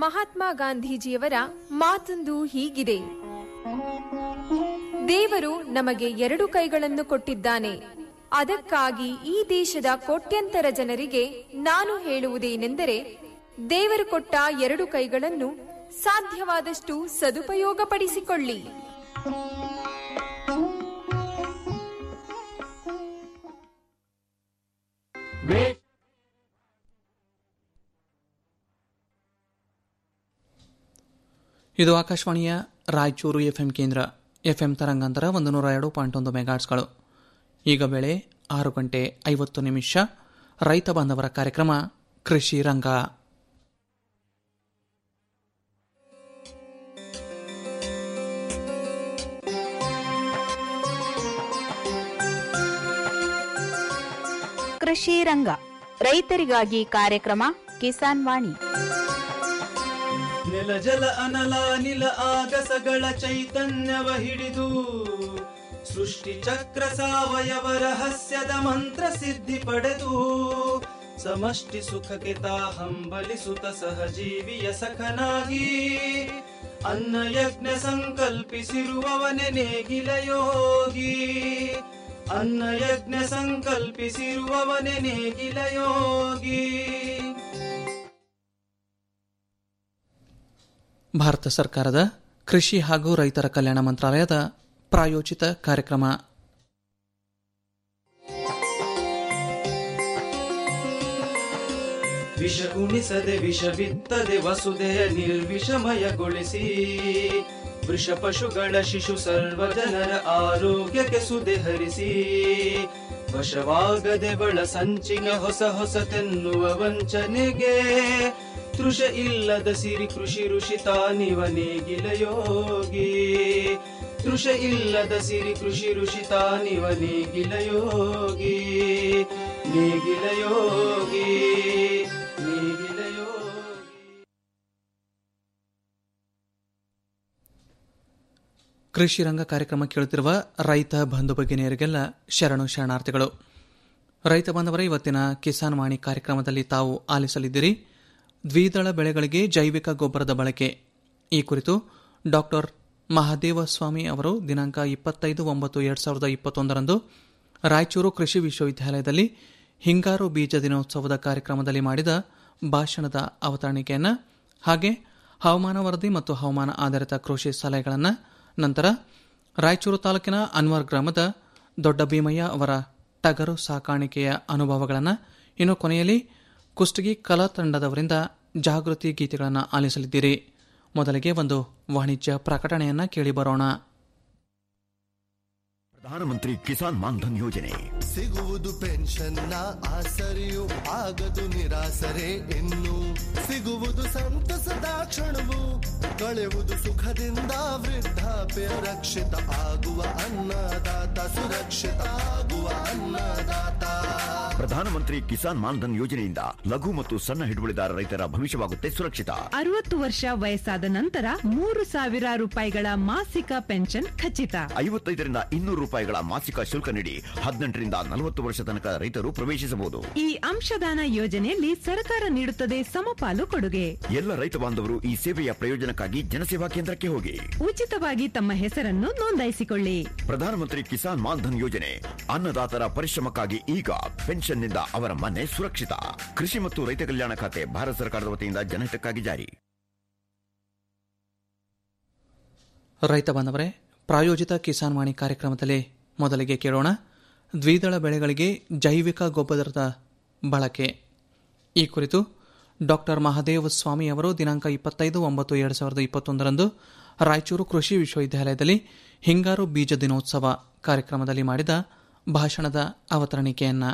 ಮಹಾತ್ಮ ಗಾಂಧೀಜಿಯವರ ಮಾತೊಂದು ಹೀಗಿದೆ ದೇವರು ನಮಗೆ ಎರಡು ಕೈಗಳನ್ನು ಕೊಟ್ಟಿದ್ದಾನೆ ಅದಕ್ಕಾಗಿ ಈ ದೇಶದ ಕೋಟ್ಯಂತರ ಜನರಿಗೆ ನಾನು ಹೇಳುವುದೇನೆಂದರೆ ದೇವರು ಕೊಟ್ಟ ಎರಡು ಕೈಗಳನ್ನು ಸಾಧ್ಯವಾದಷ್ಟು ಸದುಪಯೋಗಪಡಿಸಿಕೊಳ್ಳಿ ಇದು ಆಕಾಶವಾಣಿಯ ರಾಯಚೂರು ಎಫ್ಎಂ ಕೇಂದ್ರ ಎಫ್ಎಂ ತರಂಗಾಂತರ ಒಂದು ನೂರ ಎರಡು ಪಾಯಿಂಟ್ ಒಂದು ಮೆಗಾಟ್ಸ್ಗಳು ಈಗ ವೇಳೆ ಆರು ಗಂಟೆ ಐವತ್ತು ನಿಮಿಷ ರೈತ ಬಾಂಧವರ ಕಾರ್ಯಕ್ರಮ ಕೃಷಿ ರಂಗ ಕೃಷಿ ರಂಗ ರೈತರಿಗಾಗಿ ಕಾರ್ಯಕ್ರಮ ಕಿಸಾನ್ ವಾಣಿ ನೆಲ ಜಲ ಅನಲ ನಿಲ ಆಗಸಗಳ ಚೈತನ್ಯವ ಹಿಡಿದು ಸೃಷ್ಟಿ ಚಕ್ರ ಸಾವಯವ ರಹಸ್ಯದ ಮಂತ್ರ ಸಿದ್ಧಿ ಪಡೆದು ಸಮಷ್ಟಿ ಸುಖಕ್ಕೆ ತಾ ಹಂಬಲಿಸುತ್ತ ಸಹಜೀವಿಯ ಸಖನಾಗಿ ಅನ್ನ ಯಜ್ಞ ಸಂಕಲ್ಪಿಸಿರುವವನೆ ನೇಗಿಲ ಯೋಗಿ ಅನ್ನ ಯಜ್ಞ ಸಂಕಲ್ಪಿಸಿರುವವನೆ ನೇಗಿಲ ಯೋಗಿ ಭಾರತ ಸರ್ಕಾರದ ಕೃಷಿ ಹಾಗೂ ರೈತರ ಕಲ್ಯಾಣ ಮಂತ್ರಾಲಯದ ಪ್ರಾಯೋಜಿತ ಕಾರ್ಯಕ್ರಮ ವಿಷ ಉಣಿಸದೆ ವಿಷ ಬಿತ್ತದೆ ವಸುದೆಯ ನಿರ್ವಿಷಮಯಗೊಳಿಸಿ ವೃಷ ಪಶುಗಳ ಶಿಶು ಸರ್ವ ಜನರ ಆರೋಗ್ಯಕ್ಕೆ ಸುದೆ ಹರಿಸಿ ವಶವಾಗದೆ ಬಳ ಸಂಚಿನ ಹೊಸ ಹೊಸತೆನ್ನುವ ವಂಚನೆಗೆ ತೃಷ ಇಲ್ಲದ ಸಿರಿ ಕೃಷಿ ಋಷಿ ತಾನಿವ ನೇಗಿಲ ಯೋಗಿ ತೃಷ ಇಲ್ಲದ ಸಿರಿ ಕೃಷಿ ಋಷಿ ತಾನಿವ ನೇಗಿಲ ಯೋಗಿ ನೇಗಿಲ ಯೋಗಿ ನೇಗಿಲ ಯೋಗಿ ಕೃಷಿ ರಂಗ ಕಾರ್ಯಕ್ರಮ ಕೇಳುತ್ತಿರುವ ರೈತ ಬಂಧು ಭಗಿನಿಯರಿಗೆಲ್ಲ ಶರಣು ಶರಣಾರ್ಥಿಗಳು ರೈತ ಬಾಂಧವರ ಇವತ್ತಿನ ಕಿಸಾನ್ ವಾಣಿ ಕಾರ್ಯಕ್ರಮದಲ್ಲಿ ತಾವು ಆಲಿಸಲಿದ್ದೀರಿ ದ್ವಿದಳ ಬೆಳೆಗಳಿಗೆ ಜೈವಿಕ ಗೊಬ್ಬರದ ಬಳಕೆ ಈ ಕುರಿತು ಡಾಕ್ಟರ್ ಮಹಾದೇವ ಸ್ವಾಮಿ ಅವರು ದಿನಾಂಕ ಇಪ್ಪತ್ತೈದು ಒಂಬತ್ತು ಎರಡ್ ಸಾವಿರದ ಇಪ್ಪತ್ತೊಂದರಂದು ರಾಯಚೂರು ಕೃಷಿ ವಿಶ್ವವಿದ್ಯಾಲಯದಲ್ಲಿ ಹಿಂಗಾರು ಬೀಜ ದಿನೋತ್ಸವದ ಕಾರ್ಯಕ್ರಮದಲ್ಲಿ ಮಾಡಿದ ಭಾಷಣದ ಅವತರಣಿಕೆಯನ್ನು ಹಾಗೆ ಹವಾಮಾನ ವರದಿ ಮತ್ತು ಹವಾಮಾನ ಆಧಾರಿತ ಕೃಷಿ ಸಲಹೆಗಳನ್ನು ನಂತರ ರಾಯಚೂರು ತಾಲೂಕಿನ ಅನ್ವರ್ ಗ್ರಾಮದ ದೊಡ್ಡ ಭೀಮಯ್ಯ ಅವರ ಟಗರು ಸಾಕಾಣಿಕೆಯ ಅನುಭವಗಳನ್ನು ಇನ್ನು ಕೊನೆಯಲ್ಲಿ ಕುಷ್ಟಗಿ ಕಲಾ ತಂಡದವರಿಂದ ಜಾಗೃತಿ ಗೀತೆಗಳನ್ನು ಆಲಿಸಲಿದ್ದೀರಿ ಮೊದಲಿಗೆ ಒಂದು ವಾಣಿಜ್ಯ ಪ್ರಕಟಣೆಯನ್ನ ಕೇಳಿ ಬರೋಣ ಪ್ರಧಾನಮಂತ್ರಿ ಕಿಸಾನ್ ಮಾನ್ಧನ್ ಯೋಜನೆ ಸಿಗುವುದು ಪೆನ್ಷನ್ನ ಆಸರೆಯು ಆಗದು ನಿರಾಸರೆ ಇನ್ನು ಸಿಗುವುದು ಸಂತಸದ ಕ್ಷಣವು ಕಳೆಯುವುದು ಸುಖದಿಂದ ವೃದ್ಧಾಪ್ಯ ರಕ್ಷಿತ ಆಗುವ ಅನ್ನದಾತ ಸುರಕ್ಷಿತ ಆಗುವ ಅನ್ನದಾತ ಪ್ರಧಾನಮಂತ್ರಿ ಕಿಸಾನ್ ಮಾನ್ಧನ್ ಯೋಜನೆಯಿಂದ ಲಘು ಮತ್ತು ಸಣ್ಣ ಹಿಡುವಳಿದಾರ ರೈತರ ಭವಿಷ್ಯವಾಗುತ್ತೆ ಸುರಕ್ಷಿತ ಅರವತ್ತು ವರ್ಷ ವಯಸ್ಸಾದ ನಂತರ ಮೂರು ಸಾವಿರ ರೂಪಾಯಿಗಳ ಮಾಸಿಕ ಪೆನ್ಷನ್ ಖಚಿತ ಐವತ್ತೈದರಿಂದ ಇನ್ನೂರು ರೂಪಾಯಿಗಳ ಮಾಸಿಕ ಶುಲ್ಕ ನೀಡಿ ಹದಿನೆಂಟರಿಂದ ನಲವತ್ತು ವರ್ಷ ತನಕ ರೈತರು ಪ್ರವೇಶಿಸಬಹುದು ಈ ಅಂಶದಾನ ಯೋಜನೆಯಲ್ಲಿ ಸರ್ಕಾರ ನೀಡುತ್ತದೆ ಸಮಪಾಲು ಕೊಡುಗೆ ಎಲ್ಲ ರೈತ ಬಾಂಧವರು ಈ ಸೇವೆಯ ಪ್ರಯೋಜನಕ್ಕಾಗಿ ಜನಸೇವಾ ಕೇಂದ್ರಕ್ಕೆ ಹೋಗಿ ಉಚಿತವಾಗಿ ತಮ್ಮ ಹೆಸರನ್ನು ನೋಂದಾಯಿಸಿಕೊಳ್ಳಿ ಪ್ರಧಾನಮಂತ್ರಿ ಕಿಸಾನ್ ಮಾನ್ಧನ್ ಯೋಜನೆ ಅನ್ನದಾತರ ಪರಿಶ್ರಮಕ್ಕಾಗಿ ಈಗ ಪೆನ್ಷನ್ನಿಂದ ಅವರ ಮನೆ ಸುರಕ್ಷಿತ ಕೃಷಿ ಮತ್ತು ರೈತ ಕಲ್ಯಾಣ ಖಾತೆ ಭಾರತ ಸರ್ಕಾರದ ವತಿಯಿಂದ ಜನಹಿತಕ್ಕಾಗಿ ಜಾರಿ ರೈತ ಬಾಂಧವರೇ ಪ್ರಾಯೋಜಿತ ಕಿಸಾನ್ ವಾಣಿ ಕಾರ್ಯಕ್ರಮದಲ್ಲಿ ಮೊದಲಿಗೆ ಕೇಳೋಣ ದ್ವಿದಳ ಬೆಳೆಗಳಿಗೆ ಜೈವಿಕ ಗೊಬ್ಬರದ ಬಳಕೆ ಈ ಕುರಿತು ಡಾಕ್ಟರ್ ಮಹಾದೇವ ಸ್ವಾಮಿ ಅವರು ದಿನಾಂಕ ಇಪ್ಪತ್ತೈದು ಒಂಬತ್ತು ಎರಡು ಸಾವಿರದ ಇಪ್ಪತ್ತೊಂದರಂದು ರಾಯಚೂರು ಕೃಷಿ ವಿಶ್ವವಿದ್ಯಾಲಯದಲ್ಲಿ ಹಿಂಗಾರು ಬೀಜ ದಿನೋತ್ಸವ ಕಾರ್ಯಕ್ರಮದಲ್ಲಿ ಮಾಡಿದ ಭಾಷಣದ ಅವತರಣಿಕೆಯನ್ನ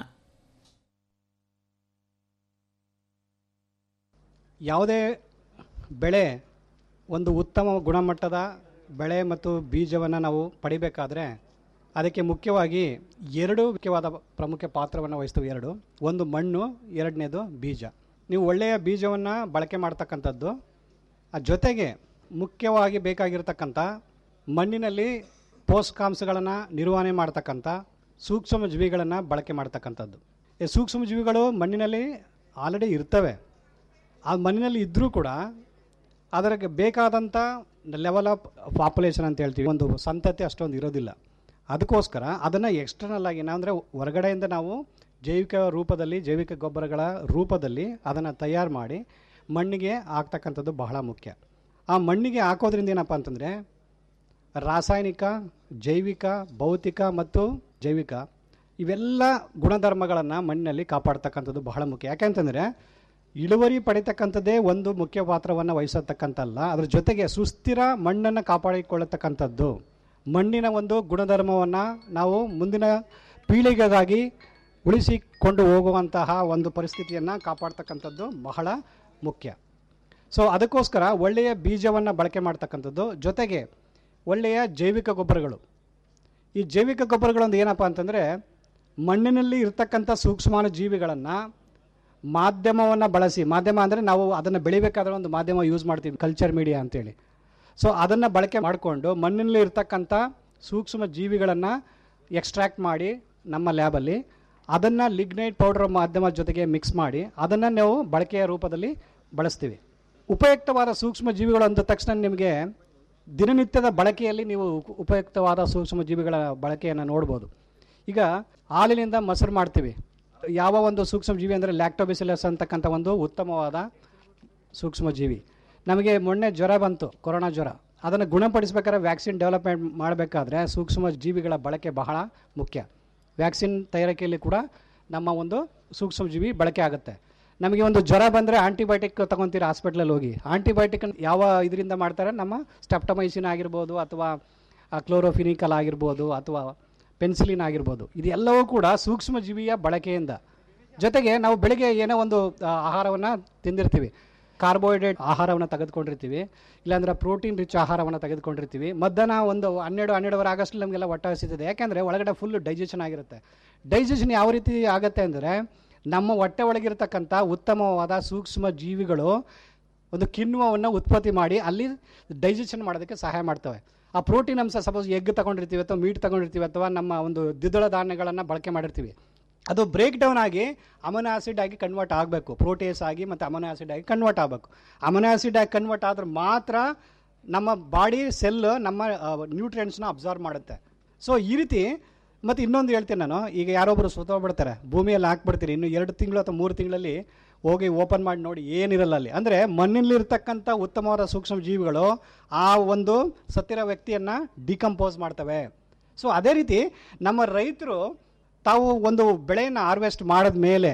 ಯಾವುದೇ ಬೆಳೆ ಒಂದು ಉತ್ತಮ ಗುಣಮಟ್ಟದ ಬೆಳೆ ಮತ್ತು ಬೀಜವನ್ನು ನಾವು ಪಡಿಬೇಕಾದ್ರೆ ಅದಕ್ಕೆ ಮುಖ್ಯವಾಗಿ ಎರಡು ಮುಖ್ಯವಾದ ಪ್ರಮುಖ ಪಾತ್ರವನ್ನು ವಹಿಸ್ತವೆ ಎರಡು ಒಂದು ಮಣ್ಣು ಎರಡನೇದು ಬೀಜ ನೀವು ಒಳ್ಳೆಯ ಬೀಜವನ್ನು ಬಳಕೆ ಮಾಡ್ತಕ್ಕಂಥದ್ದು ಆ ಜೊತೆಗೆ ಮುಖ್ಯವಾಗಿ ಬೇಕಾಗಿರ್ತಕ್ಕಂಥ ಮಣ್ಣಿನಲ್ಲಿ ಪೋಷಕಾಂಶಗಳನ್ನು ನಿರ್ವಹಣೆ ಮಾಡ್ತಕ್ಕಂಥ ಸೂಕ್ಷ್ಮ ಜೀವಿಗಳನ್ನು ಬಳಕೆ ಮಾಡ್ತಕ್ಕಂಥದ್ದು ಈ ಸೂಕ್ಷ್ಮ ಜೀವಿಗಳು ಮಣ್ಣಿನಲ್ಲಿ ಆಲ್ರೆಡಿ ಇರ್ತವೆ ಆ ಮಣ್ಣಿನಲ್ಲಿ ಇದ್ದರೂ ಕೂಡ ಅದಕ್ಕೆ ಬೇಕಾದಂಥ ಲೆವೆಲ್ ಆಫ್ ಪಾಪ್ಯುಲೇಷನ್ ಅಂತ ಹೇಳ್ತೀವಿ ಒಂದು ಸಂತತಿ ಅಷ್ಟೊಂದು ಇರೋದಿಲ್ಲ ಅದಕ್ಕೋಸ್ಕರ ಅದನ್ನು ಎಕ್ಸ್ಟರ್ನಲ್ ಆಗಿ ಅಂದರೆ ಹೊರಗಡೆಯಿಂದ ನಾವು ಜೈವಿಕ ರೂಪದಲ್ಲಿ ಜೈವಿಕ ಗೊಬ್ಬರಗಳ ರೂಪದಲ್ಲಿ ಅದನ್ನು ತಯಾರು ಮಾಡಿ ಮಣ್ಣಿಗೆ ಹಾಕ್ತಕ್ಕಂಥದ್ದು ಬಹಳ ಮುಖ್ಯ ಆ ಮಣ್ಣಿಗೆ ಹಾಕೋದ್ರಿಂದ ಏನಪ್ಪ ಅಂತಂದರೆ ರಾಸಾಯನಿಕ ಜೈವಿಕ ಭೌತಿಕ ಮತ್ತು ಜೈವಿಕ ಇವೆಲ್ಲ ಗುಣಧರ್ಮಗಳನ್ನು ಮಣ್ಣಿನಲ್ಲಿ ಕಾಪಾಡ್ತಕ್ಕಂಥದ್ದು ಬಹಳ ಮುಖ್ಯ ಯಾಕೆಂತಂದರೆ ಇಳುವರಿ ಪಡಿತಕ್ಕಂಥದ್ದೇ ಒಂದು ಮುಖ್ಯ ಪಾತ್ರವನ್ನು ವಹಿಸತಕ್ಕಂಥಲ್ಲ ಅದ್ರ ಜೊತೆಗೆ ಸುಸ್ಥಿರ ಮಣ್ಣನ್ನು ಕಾಪಾಡಿಕೊಳ್ಳತಕ್ಕಂಥದ್ದು ಮಣ್ಣಿನ ಒಂದು ಗುಣಧರ್ಮವನ್ನು ನಾವು ಮುಂದಿನ ಪೀಳಿಗೆಗಾಗಿ ಉಳಿಸಿಕೊಂಡು ಹೋಗುವಂತಹ ಒಂದು ಪರಿಸ್ಥಿತಿಯನ್ನು ಕಾಪಾಡ್ತಕ್ಕಂಥದ್ದು ಬಹಳ ಮುಖ್ಯ ಸೊ ಅದಕ್ಕೋಸ್ಕರ ಒಳ್ಳೆಯ ಬೀಜವನ್ನು ಬಳಕೆ ಮಾಡ್ತಕ್ಕಂಥದ್ದು ಜೊತೆಗೆ ಒಳ್ಳೆಯ ಜೈವಿಕ ಗೊಬ್ಬರಗಳು ಈ ಜೈವಿಕ ಗೊಬ್ಬರಗಳೊಂದು ಏನಪ್ಪ ಅಂತಂದರೆ ಮಣ್ಣಿನಲ್ಲಿ ಇರ್ತಕ್ಕಂಥ ಸೂಕ್ಷ್ಮಾಣು ಜೀವಿಗಳನ್ನು ಮಾಧ್ಯಮವನ್ನು ಬಳಸಿ ಮಾಧ್ಯಮ ಅಂದರೆ ನಾವು ಅದನ್ನು ಬೆಳಿಬೇಕಾದ್ರೆ ಒಂದು ಮಾಧ್ಯಮ ಯೂಸ್ ಮಾಡ್ತೀವಿ ಕಲ್ಚರ್ ಮೀಡಿಯಾ ಅಂತೇಳಿ ಸೊ ಅದನ್ನು ಬಳಕೆ ಮಾಡಿಕೊಂಡು ಮಣ್ಣಿನಲ್ಲಿ ಇರ್ತಕ್ಕಂಥ ಸೂಕ್ಷ್ಮ ಜೀವಿಗಳನ್ನು ಎಕ್ಸ್ಟ್ರಾಕ್ಟ್ ಮಾಡಿ ನಮ್ಮ ಲ್ಯಾಬಲ್ಲಿ ಅದನ್ನು ಲಿಗ್ನೈಟ್ ಪೌಡರ್ ಮಾಧ್ಯಮ ಜೊತೆಗೆ ಮಿಕ್ಸ್ ಮಾಡಿ ಅದನ್ನು ನಾವು ಬಳಕೆಯ ರೂಪದಲ್ಲಿ ಬಳಸ್ತೀವಿ ಉಪಯುಕ್ತವಾದ ಸೂಕ್ಷ್ಮ ಜೀವಿಗಳು ಅಂದ ತಕ್ಷಣ ನಿಮಗೆ ದಿನನಿತ್ಯದ ಬಳಕೆಯಲ್ಲಿ ನೀವು ಉಪ- ಉಪಯುಕ್ತವಾದ ಸೂಕ್ಷ್ಮ ಜೀವಿಗಳ ಬಳಕೆಯನ್ನು ನೋಡ್ಬೋದು ಈಗ ಹಾಲಿನಿಂದ ಮೊಸರು ಮಾಡ್ತೀವಿ ಯಾವ ಒಂದು ಸೂಕ್ಷ್ಮ ಜೀವಿ ಅಂದರೆ ಲ್ಯಾಕ್ಟೋಬಿಸಿಲಸ್ ಅಂತಕ್ಕಂಥ ಒಂದು ಉತ್ತಮವಾದ ಸೂಕ್ಷ್ಮ ಜೀವಿ ನಮಗೆ ಮೊನ್ನೆ ಜ್ವರ ಬಂತು ಕೊರೋನಾ ಜ್ವರ ಅದನ್ನು ಗುಣಪಡಿಸ್ಬೇಕಾದ್ರೆ ವ್ಯಾಕ್ಸಿನ್ ಡೆವಲಪ್ಮೆಂಟ್ ಮಾಡಬೇಕಾದ್ರೆ ಸೂಕ್ಷ್ಮ ಜೀವಿಗಳ ಬಳಕೆ ಬಹಳ ಮುಖ್ಯ ವ್ಯಾಕ್ಸಿನ್ ತಯಾರಿಕೆಯಲ್ಲಿ ಕೂಡ ನಮ್ಮ ಒಂದು ಸೂಕ್ಷ್ಮ ಜೀವಿ ಬಳಕೆ ಆಗುತ್ತೆ ನಮಗೆ ಒಂದು ಜ್ವರ ಬಂದರೆ ಆಂಟಿಬಯೋಟಿಕ್ ತಗೊತೀರ ಹಾಸ್ಪಿಟ್ಲಲ್ಲಿ ಹೋಗಿ ಆಂಟಿಬಯೋಟಿಕ್ ಯಾವ ಇದರಿಂದ ಮಾಡ್ತಾರೆ ನಮ್ಮ ಸ್ಟೆಪ್ಟಮೈಸಿನ್ ಆಗಿರ್ಬೋದು ಅಥವಾ ಕ್ಲೋರೋಫಿನಿಕಲ್ ಆಗಿರ್ಬೋದು ಅಥವಾ ಪೆನ್ಸಿಲಿನ್ ಆಗಿರ್ಬೋದು ಇದೆಲ್ಲವೂ ಕೂಡ ಸೂಕ್ಷ್ಮ ಜೀವಿಯ ಬಳಕೆಯಿಂದ ಜೊತೆಗೆ ನಾವು ಬೆಳಿಗ್ಗೆ ಏನೋ ಒಂದು ಆಹಾರವನ್ನು ತಿಂದಿರ್ತೀವಿ ಕಾರ್ಬೋಹೈಡ್ರೇಟ್ ಆಹಾರವನ್ನು ತೆಗೆದುಕೊಂಡಿರ್ತೀವಿ ಇಲ್ಲಾಂದ್ರೆ ಪ್ರೋಟೀನ್ ರಿಚ್ ಆಹಾರವನ್ನು ತೆಗೆದುಕೊಂಡಿರ್ತೀವಿ ಮಧ್ಯಾಹ್ನ ಒಂದು ಹನ್ನೆರಡು ಹನ್ನೆರಡುವರೆ ಆಗಸ್ಟ್ ನಮಗೆಲ್ಲ ಹೊಟ್ಟೆ ಹಸಿತದೆ ಯಾಕೆಂದರೆ ಒಳಗಡೆ ಫುಲ್ ಡೈಜೆಷನ್ ಆಗಿರುತ್ತೆ ಡೈಜೆಷನ್ ಯಾವ ರೀತಿ ಆಗುತ್ತೆ ಅಂದರೆ ನಮ್ಮ ಹೊಟ್ಟೆ ಒಳಗಿರ್ತಕ್ಕಂಥ ಉತ್ತಮವಾದ ಸೂಕ್ಷ್ಮ ಜೀವಿಗಳು ಒಂದು ಕಿಣ್ವವನ್ನು ಉತ್ಪತ್ತಿ ಮಾಡಿ ಅಲ್ಲಿ ಡೈಜೆಷನ್ ಮಾಡೋದಕ್ಕೆ ಸಹಾಯ ಮಾಡ್ತವೆ ಆ ಪ್ರೋಟೀನ್ ಅಂಶ ಸಪೋಸ್ ಎಗ್ ತಗೊಂಡಿರ್ತೀವಿ ಅಥವಾ ಮೀಟ್ ತಗೊಂಡಿರ್ತೀವಿ ಅಥವಾ ನಮ್ಮ ಒಂದು ದ್ವಿದಳ ಧಾನ್ಯಗಳನ್ನು ಬಳಕೆ ಮಾಡಿರ್ತೀವಿ ಅದು ಬ್ರೇಕ್ ಡೌನ್ ಆಗಿ ಅಮೋನೋ ಆಸಿಡ್ ಆಗಿ ಕನ್ವರ್ಟ್ ಆಗಬೇಕು ಪ್ರೋಟೇಸ್ ಆಗಿ ಮತ್ತು ಅಮೋನೋ ಆಸಿಡ್ ಆಗಿ ಕನ್ವರ್ಟ್ ಆಗಬೇಕು ಅಮೋನೋ ಆಸಿಡ್ ಆಗಿ ಕನ್ವರ್ಟ್ ಆದ್ರೆ ಮಾತ್ರ ನಮ್ಮ ಬಾಡಿ ಸೆಲ್ ನಮ್ಮ ನ್ಯೂಟ್ರಿಯೆಂಟ್ಸ್ನ ಅಬ್ಸರ್ವ್ ಮಾಡುತ್ತೆ ಸೊ ಈ ರೀತಿ ಮತ್ತು ಇನ್ನೊಂದು ಹೇಳ್ತೀನಿ ನಾನು ಈಗ ಯಾರೊಬ್ಬರು ಸುತ್ತೋಗ್ಬಿಡ್ತಾರೆ ಭೂಮಿಯಲ್ಲಿ ಹಾಕ್ಬಿಡ್ತೀರಿ ಇನ್ನು ಎರಡು ತಿಂಗಳು ಅಥವಾ ಮೂರು ತಿಂಗಳಲ್ಲಿ ಹೋಗಿ ಓಪನ್ ಮಾಡಿ ನೋಡಿ ಏನಿರಲ್ಲ ಅಲ್ಲಿ ಅಂದರೆ ಮಣ್ಣಿನಲ್ಲಿರ್ತಕ್ಕಂಥ ಉತ್ತಮವಾದ ಸೂಕ್ಷ್ಮ ಜೀವಿಗಳು ಆ ಒಂದು ಸತ್ತಿರೋ ವ್ಯಕ್ತಿಯನ್ನು ಡಿಕಂಪೋಸ್ ಮಾಡ್ತವೆ ಸೊ ಅದೇ ರೀತಿ ನಮ್ಮ ರೈತರು ತಾವು ಒಂದು ಬೆಳೆಯನ್ನು ಹಾರ್ವೆಸ್ಟ್ ಮಾಡಿದ ಮೇಲೆ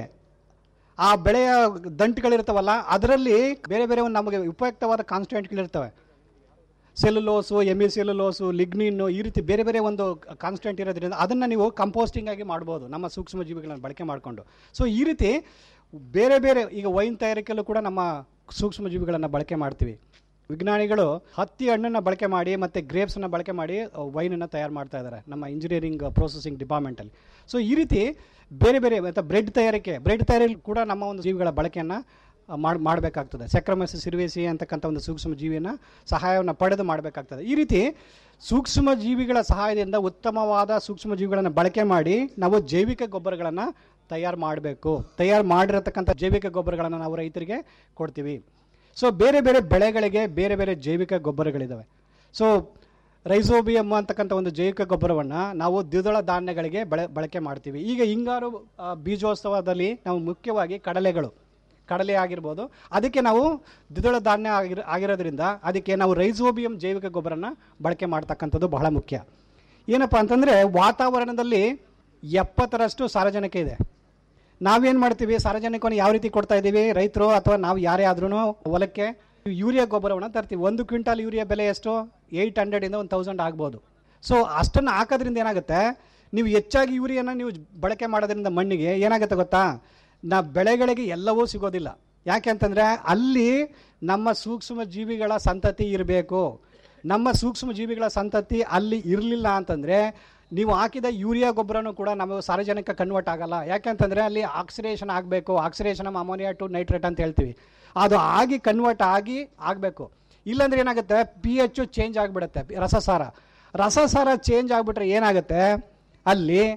ಆ ಬೆಳೆಯ ದಂಟುಗಳಿರ್ತಾವಲ್ಲ ಅದರಲ್ಲಿ ಬೇರೆ ಬೇರೆ ಒಂದು ನಮಗೆ ಉಪಯುಕ್ತವಾದ ಕಾನ್ಸ್ಟೆಂಟ್ಗಳಿರ್ತವೆ ಸೆಲ್ಯುಲೋಸು ಎಮಿ ಸೆಲ್ಯುಲೋಸು ಲಿಗ್ನಿನ್ನು ಈ ರೀತಿ ಬೇರೆ ಬೇರೆ ಒಂದು ಕಾನ್ಸ್ಟೆಂಟ್ ಇರೋದ್ರಿಂದ ಅದನ್ನು ನೀವು ಕಂಪೋಸ್ಟಿಂಗ್ ಆಗಿ ಮಾಡ್ಬೋದು ನಮ್ಮ ಸೂಕ್ಷ್ಮ ಜೀವಿಗಳನ್ನು ಬಳಕೆ ಮಾಡಿಕೊಂಡು ಸೊ ಈ ರೀತಿ ಬೇರೆ ಬೇರೆ ಈಗ ವೈನ್ ತಯಾರಿಕೆಯಲ್ಲೂ ಕೂಡ ನಮ್ಮ ಸೂಕ್ಷ್ಮ ಜೀವಿಗಳನ್ನು ಬಳಕೆ ಮಾಡ್ತೀವಿ ವಿಜ್ಞಾನಿಗಳು ಹತ್ತಿ ಹಣ್ಣನ್ನು ಬಳಕೆ ಮಾಡಿ ಮತ್ತು ಗ್ರೇಪ್ಸನ್ನು ಬಳಕೆ ಮಾಡಿ ವೈನನ್ನು ತಯಾರು ಮಾಡ್ತಾ ಇದ್ದಾರೆ ನಮ್ಮ ಇಂಜಿನಿಯರಿಂಗ್ ಪ್ರೊಸೆಸಿಂಗ್ ಡಿಪಾರ್ಟ್ಮೆಂಟಲ್ಲಿ ಸೊ ಈ ರೀತಿ ಬೇರೆ ಬೇರೆ ಮತ್ತು ಬ್ರೆಡ್ ತಯಾರಿಕೆ ಬ್ರೆಡ್ ತಯಾರಿಕೆ ಕೂಡ ನಮ್ಮ ಒಂದು ಜೀವಿಗಳ ಬಳಕೆಯನ್ನು ಮಾಡಿ ಮಾಡಬೇಕಾಗ್ತದೆ ಸೆಕ್ರಮಸ್ ಸಿರ್ವೇಸಿ ಅಂತಕ್ಕಂಥ ಒಂದು ಸೂಕ್ಷ್ಮ ಜೀವಿಯನ್ನು ಸಹಾಯವನ್ನು ಪಡೆದು ಮಾಡಬೇಕಾಗ್ತದೆ ಈ ರೀತಿ ಸೂಕ್ಷ್ಮ ಜೀವಿಗಳ ಸಹಾಯದಿಂದ ಉತ್ತಮವಾದ ಸೂಕ್ಷ್ಮ ಜೀವಿಗಳನ್ನು ಬಳಕೆ ಮಾಡಿ ನಾವು ಜೈವಿಕ ಗೊಬ್ಬರಗಳನ್ನು ತಯಾರು ಮಾಡಬೇಕು ತಯಾರು ಮಾಡಿರತಕ್ಕಂಥ ಜೈವಿಕ ಗೊಬ್ಬರಗಳನ್ನು ನಾವು ರೈತರಿಗೆ ಕೊಡ್ತೀವಿ ಸೊ ಬೇರೆ ಬೇರೆ ಬೆಳೆಗಳಿಗೆ ಬೇರೆ ಬೇರೆ ಜೈವಿಕ ಗೊಬ್ಬರಗಳಿದ್ದಾವೆ ಸೊ ರೈಸೋಬಿಯಮ್ ಅಂತಕ್ಕಂಥ ಒಂದು ಜೈವಿಕ ಗೊಬ್ಬರವನ್ನು ನಾವು ದ್ವಿದಳ ಧಾನ್ಯಗಳಿಗೆ ಬೆಳೆ ಬಳಕೆ ಮಾಡ್ತೀವಿ ಈಗ ಹಿಂಗಾರು ಆ, ಬೀಜೋತ್ಸವದಲ್ಲಿ ನಾವು ಮುಖ್ಯವಾಗಿ ಕಡಲೆಗಳು ಕಡಲೆ ಆಗಿರ್ಬೋದು ಅದಕ್ಕೆ ನಾವು ದ್ವಿದಳ ಧಾನ್ಯ ಆಗಿರ ಆಗಿರೋದ್ರಿಂದ ಅದಕ್ಕೆ ನಾವು ರೈಸೋಬಿಯಂ ಜೈವಿಕ ಗೊಬ್ಬರನ ಬಳಕೆ ಮಾಡ್ತಕ್ಕಂಥದ್ದು ಬಹಳ ಮುಖ್ಯ ಏನಪ್ಪ ಅಂತಂದರೆ ವಾತಾವರಣದಲ್ಲಿ ಎಪ್ಪತ್ತರಷ್ಟು ಸಾರಜನಕ ಇದೆ ನಾವೇನು ಮಾಡ್ತೀವಿ ಸಾರಜನಕವನ್ನು ಯಾವ ರೀತಿ ಕೊಡ್ತಾ ಇದ್ದೀವಿ ರೈತರು ಅಥವಾ ನಾವು ಯಾರೇ ಆದ್ರೂ ಹೊಲಕ್ಕೆ ಯೂರಿಯಾ ಗೊಬ್ಬರವನ್ನು ತರ್ತೀವಿ ಒಂದು ಕ್ವಿಂಟಾಲ್ ಯೂರಿಯಾ ಬೆಲೆ ಎಷ್ಟು ಏಯ್ಟ್ ಹಂಡ್ರೆಡಿಂದ ಒಂದು ತೌಸಂಡ್ ಆಗ್ಬೋದು ಸೊ ಅಷ್ಟನ್ನು ಹಾಕೋದ್ರಿಂದ ಏನಾಗುತ್ತೆ ನೀವು ಹೆಚ್ಚಾಗಿ ಯೂರಿಯಾನ ನೀವು ಬಳಕೆ ಮಾಡೋದ್ರಿಂದ ಮಣ್ಣಿಗೆ ಏನಾಗುತ್ತೆ ಗೊತ್ತಾ ನಾ ಬೆಳೆಗಳಿಗೆ ಎಲ್ಲವೂ ಸಿಗೋದಿಲ್ಲ ಯಾಕೆ ಅಂತಂದರೆ ಅಲ್ಲಿ ನಮ್ಮ ಸೂಕ್ಷ್ಮ ಜೀವಿಗಳ ಸಂತತಿ ಇರಬೇಕು ನಮ್ಮ ಸೂಕ್ಷ್ಮ ಜೀವಿಗಳ ಸಂತತಿ ಅಲ್ಲಿ ಇರಲಿಲ್ಲ ಅಂತಂದರೆ ನೀವು ಹಾಕಿದ ಯೂರಿಯಾ ಗೊಬ್ಬರನೂ ಕೂಡ ನಮ್ಮ ಸಾರ್ವಜನಿಕ ಕನ್ವರ್ಟ್ ಆಗಲ್ಲ ಯಾಕೆಂತಂದರೆ ಅಲ್ಲಿ ಆಕ್ಸಿಡೇಷನ್ ಆಗಬೇಕು ಆಕ್ಸಿಡೇಷನ್ ಅಮೋನಿಯಾ ಟು ನೈಟ್ರೇಟ್ ಅಂತ ಹೇಳ್ತೀವಿ ಅದು ಆಗಿ ಕನ್ವರ್ಟ್ ಆಗಿ ಆಗಬೇಕು ಇಲ್ಲಾಂದ್ರೆ ಏನಾಗುತ್ತೆ ಪಿ ಎಚ್ ಚೇಂಜ್ ಆಗಿಬಿಡುತ್ತೆ ರಸಸಾರ ರಸಸಾರ ಚೇಂಜ್ ಆಗಿಬಿಟ್ರೆ ಏನಾಗುತ್ತೆ ಅಲ್ಲಿ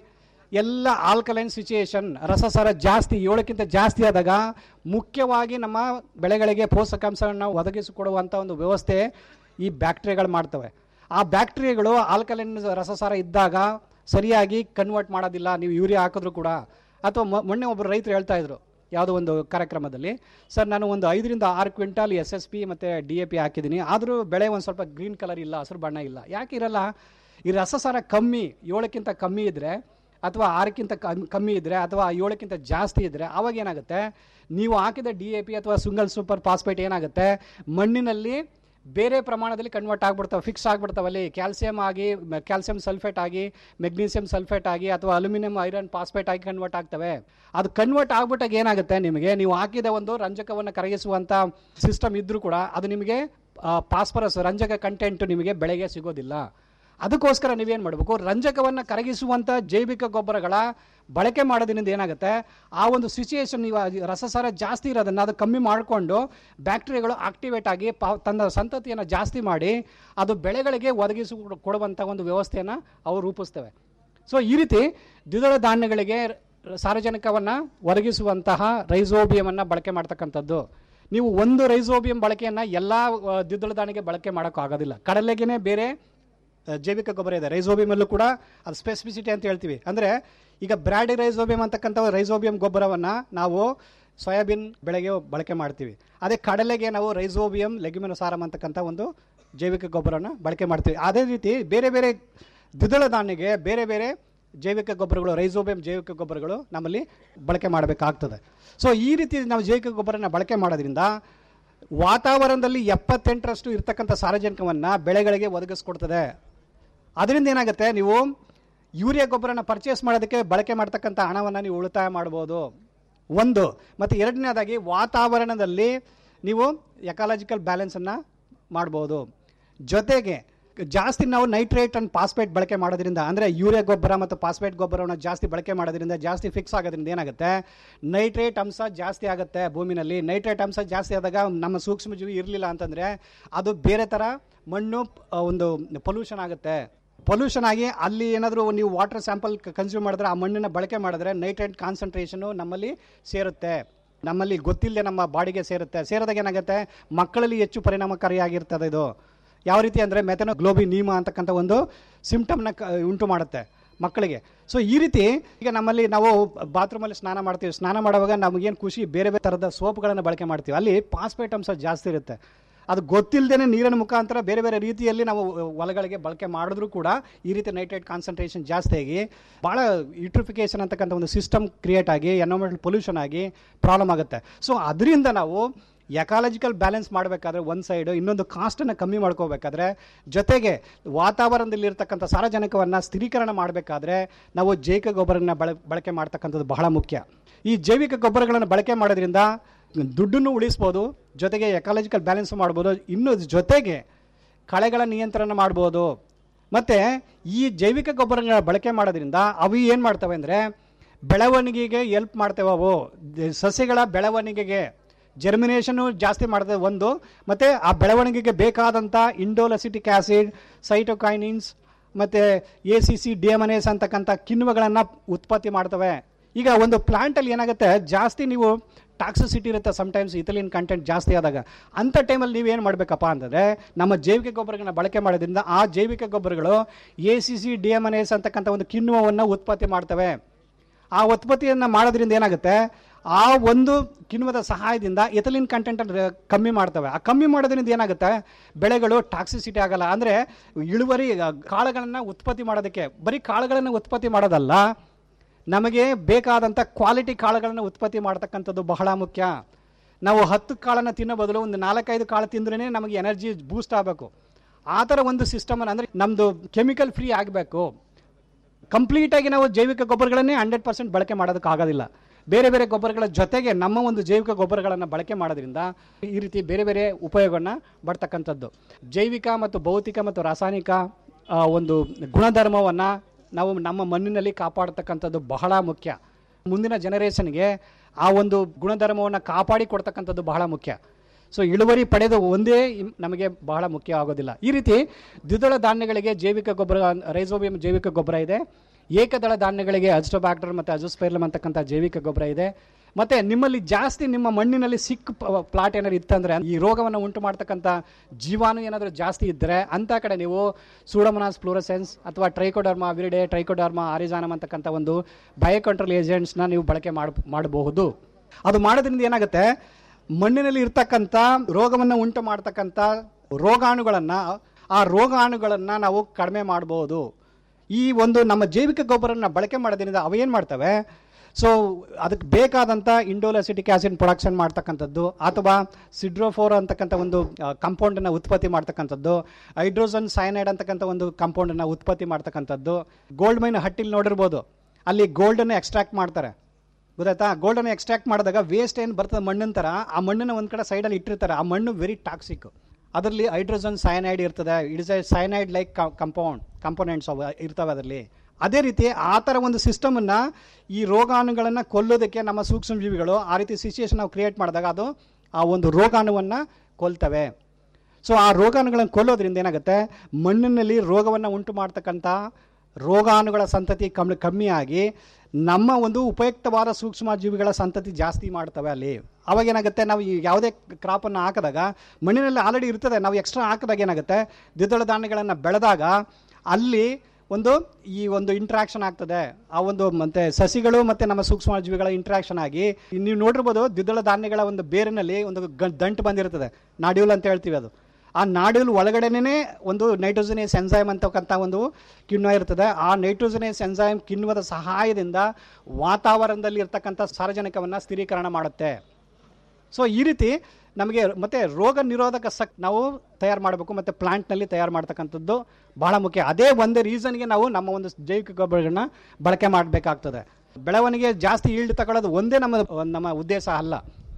ಎಲ್ಲ ಆಲ್ಕಲೈನ್ ಸಿಚುಯೇಷನ್ ರಸಸಾರ ಜಾಸ್ತಿ ಏಳಕ್ಕಿಂತ ಜಾಸ್ತಿ ಆದಾಗ ಮುಖ್ಯವಾಗಿ ನಮ್ಮ ಬೆಳೆಗಳಿಗೆ ಪೋಷಕಾಂಶಗಳನ್ನು ಒದಗಿಸಿಕೊಡುವಂಥ ಒಂದು ವ್ಯವಸ್ಥೆ ಈ ಬ್ಯಾಕ್ಟೀರಿಯಾಗಳು ಮಾಡ್ತವೆ ಆ ಬ್ಯಾಕ್ಟೀರಿಯಾಗಳು ಆಲ್ಕಲೈನ್ ರಸಸಾರ ಇದ್ದಾಗ ಸರಿಯಾಗಿ ಕನ್ವರ್ಟ್ ಮಾಡೋದಿಲ್ಲ ನೀವು ಯೂರಿಯಾ ಹಾಕಿದ್ರು ಕೂಡ ಅಥವಾ ಮ- ಮೊನ್ನೆ ಒಬ್ಬರು ರೈತರು ಹೇಳ್ತಾ ಇದ್ರು ಯಾವುದೋ ಒಂದು ಕಾರ್ಯಕ್ರಮದಲ್ಲಿ ಸರ್ ನಾನು ಒಂದು ಐದರಿಂದ ಆರು ಕ್ವಿಂಟಾಲ್ ಎಸ್ ಎಸ್ ಪಿ ಮತ್ತು ಡಿ ಎ ಪಿ ಹಾಕಿದ್ದೀನಿ ಆದರೂ ಬೆಳೆ ಒಂದು ಸ್ವಲ್ಪ ಗ್ರೀನ್ ಕಲರ್ ಇಲ್ಲ ಹಸಿರು ಬಣ್ಣ ಇಲ್ಲ ಯಾಕೆ ಇರಲ್ಲ ಈ ರಸಸಾರ ಕಮ್ಮಿ ಏಳಕ್ಕಿಂತ ಕಮ್ಮಿ ಇದ್ದರೆ ಅಥವಾ ಆರಕ್ಕಿಂತ ಕಮ್ಮಿ ಕಮ್ಮಿ ಇದ್ದರೆ ಅಥವಾ ಏಳಕ್ಕಿಂತ ಜಾಸ್ತಿ ಇದ್ದರೆ ಅವಾಗ ಏನಾಗುತ್ತೆ ನೀವು ಹಾಕಿದ ಡಿ ಎ ಪಿ ಅಥವಾ ಸಿಂಗಲ್ ಸೂಪರ್ ಫಾಸ್ಫೇಟ್ ಏನಾಗುತ್ತೆ ಮಣ್ಣಿನಲ್ಲಿ ಬೇರೆ ಪ್ರಮಾಣದಲ್ಲಿ ಕನ್ವರ್ಟ್ ಆಗ್ಬಿಡ್ತಾವೆ ಫಿಕ್ಸ್ ಆಗ್ಬಿಡ್ತಾವಲ್ಲಿ ಕ್ಯಾಲ್ಸಿಯಂ ಆಗಿ ಕ್ಯಾಲ್ಸಿಯಂ ಸಲ್ಫೇಟ್ ಆಗಿ ಮೆಗ್ನೀಸಿಯಂ ಸಲ್ಫೇಟ್ ಆಗಿ ಅಥವಾ ಅಲ್ಯೂಮಿನಿಯಂ ಐರನ್ ಫಾಸ್ಫೇಟ್ ಆಗಿ ಕನ್ವರ್ಟ್ ಆಗ್ತವೆ ಅದು ಕನ್ವರ್ಟ್ ಆಗ್ಬಿಟ್ಟಾಗ ಏನಾಗುತ್ತೆ ನಿಮಗೆ ನೀವು ಹಾಕಿದ ಒಂದು ರಂಜಕವನ್ನು ಕರಗಿಸುವಂಥ ಸಿಸ್ಟಮ್ ಇದ್ರೂ ಕೂಡ ಅದು ನಿಮಗೆ ಫಾಸ್ಫರಸ್ ರಂಜಕ ಕಂಟೆಂಟ್ ನಿಮಗೆ ಬೆಳೆಗೆ ಸಿಗೋದಿಲ್ಲ ಅದಕ್ಕೋಸ್ಕರ ನೀವೇನು ಮಾಡಬೇಕು ರಂಜಕವನ್ನು ಕರಗಿಸುವಂಥ ಜೈವಿಕ ಗೊಬ್ಬರಗಳ ಬಳಕೆ ಮಾಡೋದ್ರಿಂದ ಏನಾಗುತ್ತೆ ಆ ಒಂದು ಸಿಚುಯೇಷನ್ ನೀವು ಅದು ರಸಸಾರ ಜಾಸ್ತಿ ಇರೋದನ್ನು ಅದು ಕಮ್ಮಿ ಮಾಡಿಕೊಂಡು ಬ್ಯಾಕ್ಟೀರಿಯಾಗಳು ಆಕ್ಟಿವೇಟ್ ಆಗಿ ಪಾ ತನ್ನ ಸಂತತಿಯನ್ನು ಜಾಸ್ತಿ ಮಾಡಿ ಅದು ಬೆಳೆಗಳಿಗೆ ಒದಗಿಸಿ ಕೊಡುವಂಥ ಒಂದು ವ್ಯವಸ್ಥೆಯನ್ನು ಅವು ರೂಪಿಸ್ತವೆ ಸೊ ಈ ರೀತಿ ದ್ವಿದಳ ಧಾನ್ಯಗಳಿಗೆ ಸಾರಜನಕವನ್ನು ಒದಗಿಸುವಂತಹ ರೈಸೋಬಿಯಮನ್ನು ಬಳಕೆ ಮಾಡ್ತಕ್ಕಂಥದ್ದು ನೀವು ಒಂದು ರೈಸೋಬಿಯಂ ಬಳಕೆಯನ್ನು ಎಲ್ಲ ಆ, ದ್ವಿದಳ ಧಾನ್ಯಕ್ಕೆ ಬಳಕೆ ಮಾಡೋಕ್ಕಾಗೋದಿಲ್ಲ ಕಡಲೆಗೇನೆ ಬೇರೆ ಆ, ಜೈವಿಕ ಗೊಬ್ಬರ ಇದೆ ರೈಸೋಬಿಯಮಲ್ಲೂ ಕೂಡ ಅದು ಸ್ಪೆಸಿಫಿಸಿಟಿ ಅಂತ ಹೇಳ್ತೀವಿ ಅಂದರೆ ಈಗ ಬ್ರ್ಯಾಡಿ ರೈಸೋಬಿಯಂ ಅಂತಕ್ಕಂಥ ರೈಸೋಬಿಯಂ ಗೊಬ್ಬರವನ್ನು ನಾವು ಸೋಯಾಬೀನ್ ಬೆಳೆಗೆ ಬಳಕೆ ಮಾಡ್ತೀವಿ ಅದೇ ಕಡಲೆಗೆ ನಾವು ರೈಸೋಬಿಯಂ ಲೆಗ್ಯುಮಿನೋಸಾರಮ್ ಅಂತಕ್ಕಂಥ ಒಂದು ಜೈವಿಕ ಗೊಬ್ಬರನ ಬಳಕೆ ಮಾಡ್ತೀವಿ ಅದೇ ರೀತಿ ಬೇರೆ ಬೇರೆ ದ್ವಿದಳ ಧಾನ್ಯಗೆ ಬೇರೆ ಬೇರೆ ಜೈವಿಕ ಗೊಬ್ಬರಗಳು ರೈಸೋಬಿಯಂ ಜೈವಿಕ ಗೊಬ್ಬರಗಳು ನಮ್ಮಲ್ಲಿ ಬಳಕೆ ಮಾಡಬೇಕಾಗ್ತದೆ ಸೊ ಈ ರೀತಿ ನಾವು ಜೈವಿಕ ಗೊಬ್ಬರನ ಬಳಕೆ ಮಾಡೋದ್ರಿಂದ ವಾತಾವರಣದಲ್ಲಿ ಎಪ್ಪತ್ತೆಂಟರಷ್ಟು ಇರ್ತಕ್ಕಂಥ ಸಾರಜನಕವನ್ನು ಬೆಳೆಗಳಿಗೆ ಒದಗಿಸ್ಕೊಡ್ತದೆ ಅದರಿಂದ ಏನಾಗುತ್ತೆ ನೀವು ಯೂರಿಯಾ ಗೊಬ್ಬರನ ಪರ್ಚೇಸ್ ಮಾಡೋದಕ್ಕೆ ಬಳಕೆ ಮಾಡ್ತಕ್ಕಂಥ ಹಣವನ್ನು ನೀವು ಉಳಿತಾಯ ಮಾಡ್ಬೋದು ಒಂದು ಮತ್ತು ಎರಡನೇದಾಗಿ ವಾತಾವರಣದಲ್ಲಿ ನೀವು ಎಕಾಲಜಿಕಲ್ ಬ್ಯಾಲೆನ್ಸನ್ನು ಮಾಡ್ಬೋದು ಜೊತೆಗೆ ಜಾಸ್ತಿ ನಾವು ನೈಟ್ರೇಟ್ ಅಂಡ್ ಫಾಸ್ಫೇಟ್ ಬಳಕೆ ಮಾಡೋದ್ರಿಂದ ಅಂದರೆ ಯೂರಿಯಾ ಗೊಬ್ಬರ ಮತ್ತು ಫಾಸ್ಫೇಟ್ ಗೊಬ್ಬರವನ್ನು ಜಾಸ್ತಿ ಬಳಕೆ ಮಾಡೋದ್ರಿಂದ ಜಾಸ್ತಿ ಫಿಕ್ಸ್ ಆಗೋದ್ರಿಂದ ಏನಾಗುತ್ತೆ ನೈಟ್ರೇಟ್ ಅಂಶ ಜಾಸ್ತಿ ಆಗುತ್ತೆ ಭೂಮಿನಲ್ಲಿ ನೈಟ್ರೇಟ್ ಅಂಶ ಜಾಸ್ತಿ ಆದಾಗ ನಮ್ಮ ಸೂಕ್ಷ್ಮಜೀವಿ ಇರಲಿಲ್ಲ ಅಂತಂದರೆ ಅದು ಬೇರೆ ಥರ ಮಣ್ಣು ಆ, ಒಂದು ಪೊಲ್ಯೂಷನ್ ಆಗುತ್ತೆ ಪೊಲ್ಯೂಷನ್ ಆಗಿ ಅಲ್ಲಿ ಏನಾದರೂ ನೀವು ವಾಟರ್ ಸ್ಯಾಂಪಲ್ ಕನ್ಸ್ಯೂಮ್ ಮಾಡಿದ್ರೆ ಆ ಮಣ್ಣನ್ನು ಬಳಕೆ ಮಾಡಿದ್ರೆ ನೈಟ್ರೇಟ್ ಕಾನ್ಸಂಟ್ರೇಷನು ನಮ್ಮಲ್ಲಿ ಸೇರುತ್ತೆ ನಮ್ಮಲ್ಲಿ ಗೊತ್ತಿಲ್ಲದೆ ನಮ್ಮ ಬಾಡಿಗೆ ಸೇರುತ್ತೆ ಸೇರಿದಾಗ ಏನಾಗುತ್ತೆ ಮಕ್ಕಳಲ್ಲಿ ಹೆಚ್ಚು ಪರಿಣಾಮಕಾರಿಯಾಗಿರ್ತದೆ ಇದು ಯಾವ ರೀತಿ ಅಂದರೆ ಮೆಥನೋ ಗ್ಲೋಬಿ ನೀಮ ಅಂತಕ್ಕಂಥ ಒಂದು ಸಿಂಪ್ಟಮ್ನ ಕ ಉಂಟು ಮಾಡುತ್ತೆ ಮಕ್ಕಳಿಗೆ ಸೊ ಈ ರೀತಿ ಈಗ ನಮ್ಮಲ್ಲಿ ನಾವು ಬಾತ್ರೂಮಲ್ಲಿ ಸ್ನಾನ ಮಾಡ್ತೀವಿ ಸ್ನಾನ ಮಾಡುವಾಗ ನಮಗೇನು ಖುಷಿ ಬೇರೆ ಬೇರೆ ಥರದ ಸೋಪ್ಗಳನ್ನು ಬಳಕೆ ಮಾಡ್ತೀವಿ ಅಲ್ಲಿ ಪಾಸ್ಪೇಟ್ ಅಂಶ ಜಾಸ್ತಿ ಇರುತ್ತೆ ಅದು ಗೊತ್ತಿಲ್ಲದೇ ನೀರಿನ ಮುಖಾಂತರ ಬೇರೆ ಬೇರೆ ರೀತಿಯಲ್ಲಿ ನಾವು ಹೊಲಗಳಿಗೆ ಬಳಕೆ ಮಾಡಿದ್ರೂ ಕೂಡ ಈ ರೀತಿ ನೈಟ್ರೇಟ್ ಕಾನ್ಸಂಟ್ರೇಷನ್ ಜಾಸ್ತಿ ಆಗಿ ಭಾಳ ಯೂಟ್ರಿಫಿಕೇಶನ್ ಅಂತಕ್ಕಂಥ ಒಂದು ಸಿಸ್ಟಮ್ ಕ್ರಿಯೇಟ್ ಆಗಿ ಎನ್ವೈರನ್ಮೆಂಟಲ್ ಪೊಲ್ಯೂಷನ್ ಆಗಿ ಪ್ರಾಬ್ಲಮ್ ಆಗುತ್ತೆ ಸೊ ಅದರಿಂದ ನಾವು ಎಕಾಲಜಿಕಲ್ ಬ್ಯಾಲೆನ್ಸ್ ಮಾಡಬೇಕಾದ್ರೆ ಒಂದು ಸೈಡು ಇನ್ನೊಂದು ಕಾಸ್ಟನ್ನು ಕಮ್ಮಿ ಮಾಡ್ಕೋಬೇಕಾದ್ರೆ ಜೊತೆಗೆ ವಾತಾವರಣದಲ್ಲಿರ್ತಕ್ಕಂಥ ಸಾರಜನಕವನ್ನು ಸ್ಥಿರೀಕರಣ ಮಾಡಬೇಕಾದ್ರೆ ನಾವು ಜೈವಿಕ ಗೊಬ್ಬರನ ಬಳ ಬಳಕೆ ಮಾಡ್ತಕ್ಕಂಥದ್ದು ಬಹಳ ಮುಖ್ಯ ಈ ಜೈವಿಕ ಗೊಬ್ಬರಗಳನ್ನು ಬಳಕೆ ಮಾಡೋದ್ರಿಂದ ದುಡ್ಡನ್ನು ಉಳಿಸ್ಬೋದು ಜೊತೆಗೆ ಎಕಾಲಜಿಕಲ್ ಬ್ಯಾಲೆನ್ಸ್ ಮಾಡ್ಬೋದು ಇನ್ನು ಜೊತೆಗೆ ಕಳೆಗಳ ನಿಯಂತ್ರಣ ಮಾಡ್ಬೋದು ಮತ್ತು ಈ ಜೈವಿಕ ಗೊಬ್ಬರಗಳ ಬಳಕೆ ಮಾಡೋದ್ರಿಂದ ಅವು ಏನು ಮಾಡ್ತವೆ ಅಂದರೆ ಬೆಳವಣಿಗೆಗೆ ಎಲ್ಪ್ ಮಾಡ್ತವೆ ಅವು ದ- ಸಸ್ಯಗಳ ಬೆಳವಣಿಗೆಗೆ ಜರ್ಮಿನೇಷನು ಜಾಸ್ತಿ ಮಾಡ್ತದೆ ಒಂದು ಮತ್ತು ಆ ಬೆಳವಣಿಗೆಗೆ ಬೇಕಾದಂಥ ಇಂಡೋಲಸಿಟಿಕ್ ಆ್ಯಸಿಡ್ ಸೈಟೋಕೈನಿನ್ಸ್ ಮತ್ತು ಎ ಸಿ ಸಿ ಡಿಎಮನೇಸ್ ಅಂತಕ್ಕಂಥ ಕಿಣ್ವಗಳನ್ನು ಉತ್ಪತ್ತಿ ಮಾಡ್ತವೆ ಈಗ ಒಂದು ಪ್ಲಾಂಟಲ್ಲಿ ಏನಾಗುತ್ತೆ ಜಾಸ್ತಿ ನೀವು ಟಾಕ್ಸಿಸಿಟಿ ಇರುತ್ತೆ ಸಮ್ಟೈಮ್ಸ್ ಇಥಲಿನ್ ಕಂಟೆಂಟ್ ಜಾಸ್ತಿ ಆದಾಗ ಅಂಥ ಟೈಮಲ್ಲಿ ನೀವೇನು ಮಾಡಬೇಕಪ್ಪ ಅಂತಂದರೆ ನಮ್ಮ ಜೈವಿಕ ಗೊಬ್ಬರಗಳನ್ನ ಬಳಕೆ ಮಾಡೋದ್ರಿಂದ ಆ ಜೈವಿಕ ಗೊಬ್ಬರಗಳು A C C D M N S ಅಂತಕ್ಕಂಥ ಒಂದು ಕಿಣ್ವವನ್ನು ಉತ್ಪತ್ತಿ ಮಾಡ್ತವೆ ಆ ಉತ್ಪತ್ತಿಯನ್ನು ಮಾಡೋದ್ರಿಂದ ಏನಾಗುತ್ತೆ ಆ ಒಂದು ಕಿಣ್ವದ ಸಹಾಯದಿಂದ ಎಥಲಿನ್ ಕಂಟೆಂಟ್ ಕಮ್ಮಿ ಮಾಡ್ತವೆ ಆ ಕಮ್ಮಿ ಮಾಡೋದ್ರಿಂದ ಏನಾಗುತ್ತೆ ಬೆಳೆಗಳು ಟಾಕ್ಸಿಸಿಟಿ ಆಗಲ್ಲ ಅಂದರೆ ಇಳುವರಿ ಕಾಳುಗಳನ್ನು ಉತ್ಪತ್ತಿ ಮಾಡೋದಕ್ಕೆ ಬರೀ ಕಾಳುಗಳನ್ನು ಉತ್ಪತ್ತಿ ಮಾಡೋದಲ್ಲ ನಮಗೆ ಬೇಕಾದಂಥ ಕ್ವಾಲಿಟಿ ಕಾಳುಗಳನ್ನು ಉತ್ಪತ್ತಿ ಮಾಡ್ತಕ್ಕಂಥದ್ದು ಬಹಳ ಮುಖ್ಯ ನಾವು ಹತ್ತು ಕಾಳನ್ನು ತಿನ್ನೋ ಬದಲು ಒಂದು ನಾಲ್ಕೈದು ಕಾಳು ತಿಂದ್ರೇ ನಮಗೆ ಎನರ್ಜಿ ಬೂಸ್ಟ್ ಆಗಬೇಕು ಆ ಥರ ಒಂದು ಸಿಸ್ಟಮನ್ನು ಅಂದರೆ ನಮ್ಮದು ಕೆಮಿಕಲ್ ಫ್ರೀ ಆಗಬೇಕು ಕಂಪ್ಲೀಟಾಗಿ ನಾವು ಜೈವಿಕ ಗೊಬ್ಬರಗಳನ್ನೇ ಹಂಡ್ರೆಡ್ ಪರ್ಸೆಂಟ್ ಬಳಕೆ ಮಾಡೋದಕ್ಕಾಗೋದಿಲ್ಲ ಬೇರೆ ಬೇರೆ ಗೊಬ್ಬರಗಳ ಜೊತೆಗೆ ನಮ್ಮ ಒಂದು ಜೈವಿಕ ಗೊಬ್ಬರಗಳನ್ನು ಬಳಕೆ ಮಾಡೋದ್ರಿಂದ ಈ ರೀತಿ ಬೇರೆ ಬೇರೆ ಉಪಯೋಗವನ್ನು ಬರ್ತಕ್ಕಂಥದ್ದು ಜೈವಿಕ ಮತ್ತು ಭೌತಿಕ ಮತ್ತು ರಾಸಾಯನಿಕ ಆ, ಒಂದು ಗುಣಧರ್ಮವನ್ನು ನಾವು ನಮ್ಮ ಮಣ್ಣಿನಲ್ಲಿ ಕಾಪಾಡ್ತಕ್ಕಂಥದ್ದು ಬಹಳ ಮುಖ್ಯ ಮುಂದಿನ ಜನರೇಷನ್ಗೆ ಆ ಒಂದು ಗುಣಧರ್ಮವನ್ನು ಕಾಪಾಡಿ ಕೊಡ್ತಕ್ಕಂಥದ್ದು ಬಹಳ ಮುಖ್ಯ ಸೊ ಇಳುವರಿ ಪಡೆದು ಒಂದೇ ಇಮ್- ನಮಗೆ ಬಹಳ ಮುಖ್ಯ ಆಗೋದಿಲ್ಲ ಈ ರೀತಿ ದ್ವಿದಳ ಧಾನ್ಯಗಳಿಗೆ ಜೈವಿಕ ಗೊಬ್ಬರ ರೈಸೋಬಿಯಂ ಜೈವಿಕ ಗೊಬ್ಬರ ಇದೆ ಏಕದಳ ಧಾನ್ಯಗಳಿಗೆ ಅಜ್ಟೋಬ್ಯಾಕ್ಟರ್ ಮತ್ತು ಅಜೋಸ್ಪೈರ್ಲಮ್ ಅಂತಕ್ಕಂಥ ಜೈವಿಕ ಗೊಬ್ಬರ ಇದೆ ಮತ್ತೆ ನಿಮ್ಮಲ್ಲಿ ಜಾಸ್ತಿ ನಿಮ್ಮ ಮಣ್ಣಿನಲ್ಲಿ ಸಿಕ್ ಪ್ಲಾಟ್ ಏನಾದ್ರು ಇತ್ತಂದ್ರೆ ಈ ರೋಗವನ್ನು ಉಂಟು ಮಾಡ್ತಕ್ಕಂಥ ಜೀವಾಣು ಏನಾದರೂ ಜಾಸ್ತಿ ಇದ್ದರೆ ಅಂತ ಕಡೆ ನೀವು ಸೂಡಮನಾಸ್ ಫ್ಲೋರಸೆನ್ಸ್ ಅಥವಾ ಟ್ರೈಕೋಡರ್ಮಾ ವಿರಿಡೆ ಟ್ರೈಕೋಡರ್ಮಾ ಆರಿಜಾನಮ್ ಅಂತಕ್ಕಂಥ ಒಂದು ಬಯೋ ಕಂಟ್ರೋಲ್ ಏಜೆಂಟ್ಸ್ನ ನೀವು ಬಳಕೆ ಮಾಡ ಮಾಡಬಹುದು ಅದು ಮಾಡೋದ್ರಿಂದ ಏನಾಗುತ್ತೆ ಮಣ್ಣಿನಲ್ಲಿ ಇರ್ತಕ್ಕಂಥ ರೋಗವನ್ನು ಉಂಟು ಮಾಡ್ತಕ್ಕಂಥ ರೋಗಾಣುಗಳನ್ನು ಆ ರೋಗಾಣುಗಳನ್ನು ನಾವು ಕಡಿಮೆ ಮಾಡಬಹುದು ಈ ಒಂದು ನಮ್ಮ ಜೈವಿಕ ಗೊಬ್ಬರನ ಬಳಕೆ ಮಾಡೋದ್ರಿಂದ ಅವೇನು ಮಾಡ್ತವೆ ಸೊ ಅದಕ್ಕೆ ಬೇಕಾದಂಥ ಇಂಡೋಲಸಿಟಿಕ್ ಆಸಿಡ್ ಪ್ರೊಡಕ್ಷನ್ ಮಾಡ್ತಕ್ಕಂಥದ್ದು ಅಥವಾ ಸಿಡ್ರೋಫೋರ್ ಅಂತಕ್ಕಂಥ ಒಂದು ಕಂಪೌಂಡನ್ನು ಉತ್ಪತ್ತಿ ಮಾಡ್ತಕ್ಕಂಥದ್ದು ಹೈಡ್ರೋಜನ್ ಸೈನೈಡ್ ಅಂತಕ್ಕಂಥ ಒಂದು ಕಂಪೌಂಡನ್ನು ಉತ್ಪತ್ತಿ ಮಾಡ್ತಕ್ಕಂಥದ್ದು ಗೋಲ್ಡ್ ಮೈನ್ ಹಟ್ಟಿಲಿ ನೋಡಿರ್ಬೋದು ಅಲ್ಲಿ ಗೋಲ್ಡನ್ನು ಎಕ್ಸ್ಟ್ರಾಕ್ಟ್ ಮಾಡ್ತಾರೆ ಗೊತ್ತಾಯ್ತಾ ಗೋಲ್ಡನ್ನು ಎಕ್ಸ್ಟ್ರಾಕ್ಟ್ ಮಾಡಿದಾಗ ವೇಸ್ಟ್ ಏನು ಬರ್ತದೆ ಮಣ್ಣಿನ ಥರ ಆ ಮಣ್ಣನ್ನು ಒಂದು ಕಡೆ ಸೈಡಲ್ಲಿ ಇಟ್ಟಿರ್ತಾರೆ ಆ ಮಣ್ಣು ವೆರಿ ಟಾಕ್ಸಿಕ್ ಅದರಲ್ಲಿ ಹೈಡ್ರೋಜನ್ ಸೈನೈಡ್ ಇರ್ತದೆ it's a cyanide like compound components ಅವು ಇರ್ತವೆ ಅದರಲ್ಲಿ ಅದೇ ರೀತಿ ಆ ಥರ ಒಂದು ಸಿಸ್ಟಮನ್ನು ಈ ರೋಗಾಣುಗಳನ್ನು ಕೊಲ್ಲೋದಕ್ಕೆ ನಮ್ಮ ಸೂಕ್ಷ್ಮ ಜೀವಿಗಳು ಆ ರೀತಿ ಸಿಚುಯೇಷನ್ ನಾವು ಕ್ರಿಯೇಟ್ ಮಾಡಿದಾಗ ಅದು ಆ ಒಂದು ರೋಗಾಣುವನ್ನು ಕೊಲ್ತವೆ ಸೊ ಆ ರೋಗಾಣುಗಳನ್ನು ಕೊಲ್ಲೋದ್ರಿಂದ ಏನಾಗುತ್ತೆ ಮಣ್ಣಿನಲ್ಲಿ ರೋಗವನ್ನು ಉಂಟು ಮಾಡ್ತಕ್ಕಂಥ ರೋಗಾಣುಗಳ ಸಂತತಿ ಕಮ್ಮಿ ಕಮ್ಮಿಯಾಗಿ ನಮ್ಮ ಒಂದು ಉಪಯುಕ್ತವಾದ ಸೂಕ್ಷ್ಮ ಜೀವಿಗಳ ಸಂತತಿ ಜಾಸ್ತಿ ಮಾಡ್ತವೆ ಅಲ್ಲಿ ಅವಾಗ ಏನಾಗುತ್ತೆ ನಾವು ಈ ಯಾವುದೇ ಕ್ರಾಪನ್ನು ಹಾಕಿದಾಗ ಮಣ್ಣಿನಲ್ಲಿ ಆಲ್ರೆಡಿ ಇರ್ತದೆ ನಾವು ಎಕ್ಸ್ಟ್ರಾ ಹಾಕಿದಾಗ ಏನಾಗುತ್ತೆ ದ್ವಿದಳ ಧಾನ್ಯಗಳನ್ನು ಬೆಳೆದಾಗ ಅಲ್ಲಿ ಒಂದು ಈ ಒಂದು ಇಂಟ್ರಾಕ್ಷನ್ ಆಗ್ತದೆ ಆ ಒಂದು ಮತ್ತೆ ಸಸಿಗಳು ಮತ್ತೆ ನಮ್ಮ ಸೂಕ್ಷ್ಮ ಜೀವಿಗಳ ಇಂಟ್ರಾಕ್ಷನ್ ಆಗಿ ನೀವು ನೋಡಿರ್ಬೋದು ದ್ವಿದಳ ಧಾನ್ಯಗಳ ಒಂದು ಬೇರಿನಲ್ಲಿ ಒಂದು ಗ- ದಂಟು ಬಂದಿರ್ತದೆ ನಾಡ್ಯೂಲ್ ಅಂತ ಹೇಳ್ತೀವಿ ಅದು ಆ ನಾಡ್ಯೂಲ್ ಒಳಗಡೆನೇ ಒಂದು ನೈಟ್ರೋಜನೇಸ್ ಎನ್ಸೈಮ್ ಅಂತಕ್ಕಂಥ ಒಂದು ಕಿಣ್ವ ಇರ್ತದೆ ಆ ನೈಟ್ರೋಜನೇಸ್ ಎನ್ಸೈಮ್ ಕಿಣ್ವದ ಸಹಾಯದಿಂದ ವಾತಾವರಣದಲ್ಲಿ ಇರ್ತಕ್ಕಂಥ ಸಾರಜನಕವನ್ನು ಸ್ಥಿರೀಕರಣ ಮಾಡುತ್ತೆ ಸೊ ಈ ರೀತಿ ನಮಗೆ ಮತ್ತೆ ರೋಗ ನಿರೋಧಕ ಸಕ್ ನಾವು ತಯಾರು ಮಾಡಬೇಕು ಮತ್ತು ಪ್ಲಾಂಟ್ನಲ್ಲಿ ತಯಾರು ಮಾಡ್ತಕ್ಕಂಥದ್ದು ಬಹಳ ಮುಖ್ಯ ಅದೇ ಒಂದೇ ರೀಸನ್ಗೆ ನಾವು ನಮ್ಮ ಒಂದು ಜೈವಿಕ ಗೊಬ್ಬರಗಳನ್ನ ಬಳಕೆ ಮಾಡಬೇಕಾಗ್ತದೆ ಬೆಳವಣಿಗೆ ಜಾಸ್ತಿ ಈಲ್ಡ್ ತಗೊಳ್ಳೋದು ಒಂದೇ ನಮ್ಮ ನಮ್ಮ ಉದ್ದೇಶ ಅಲ್ಲ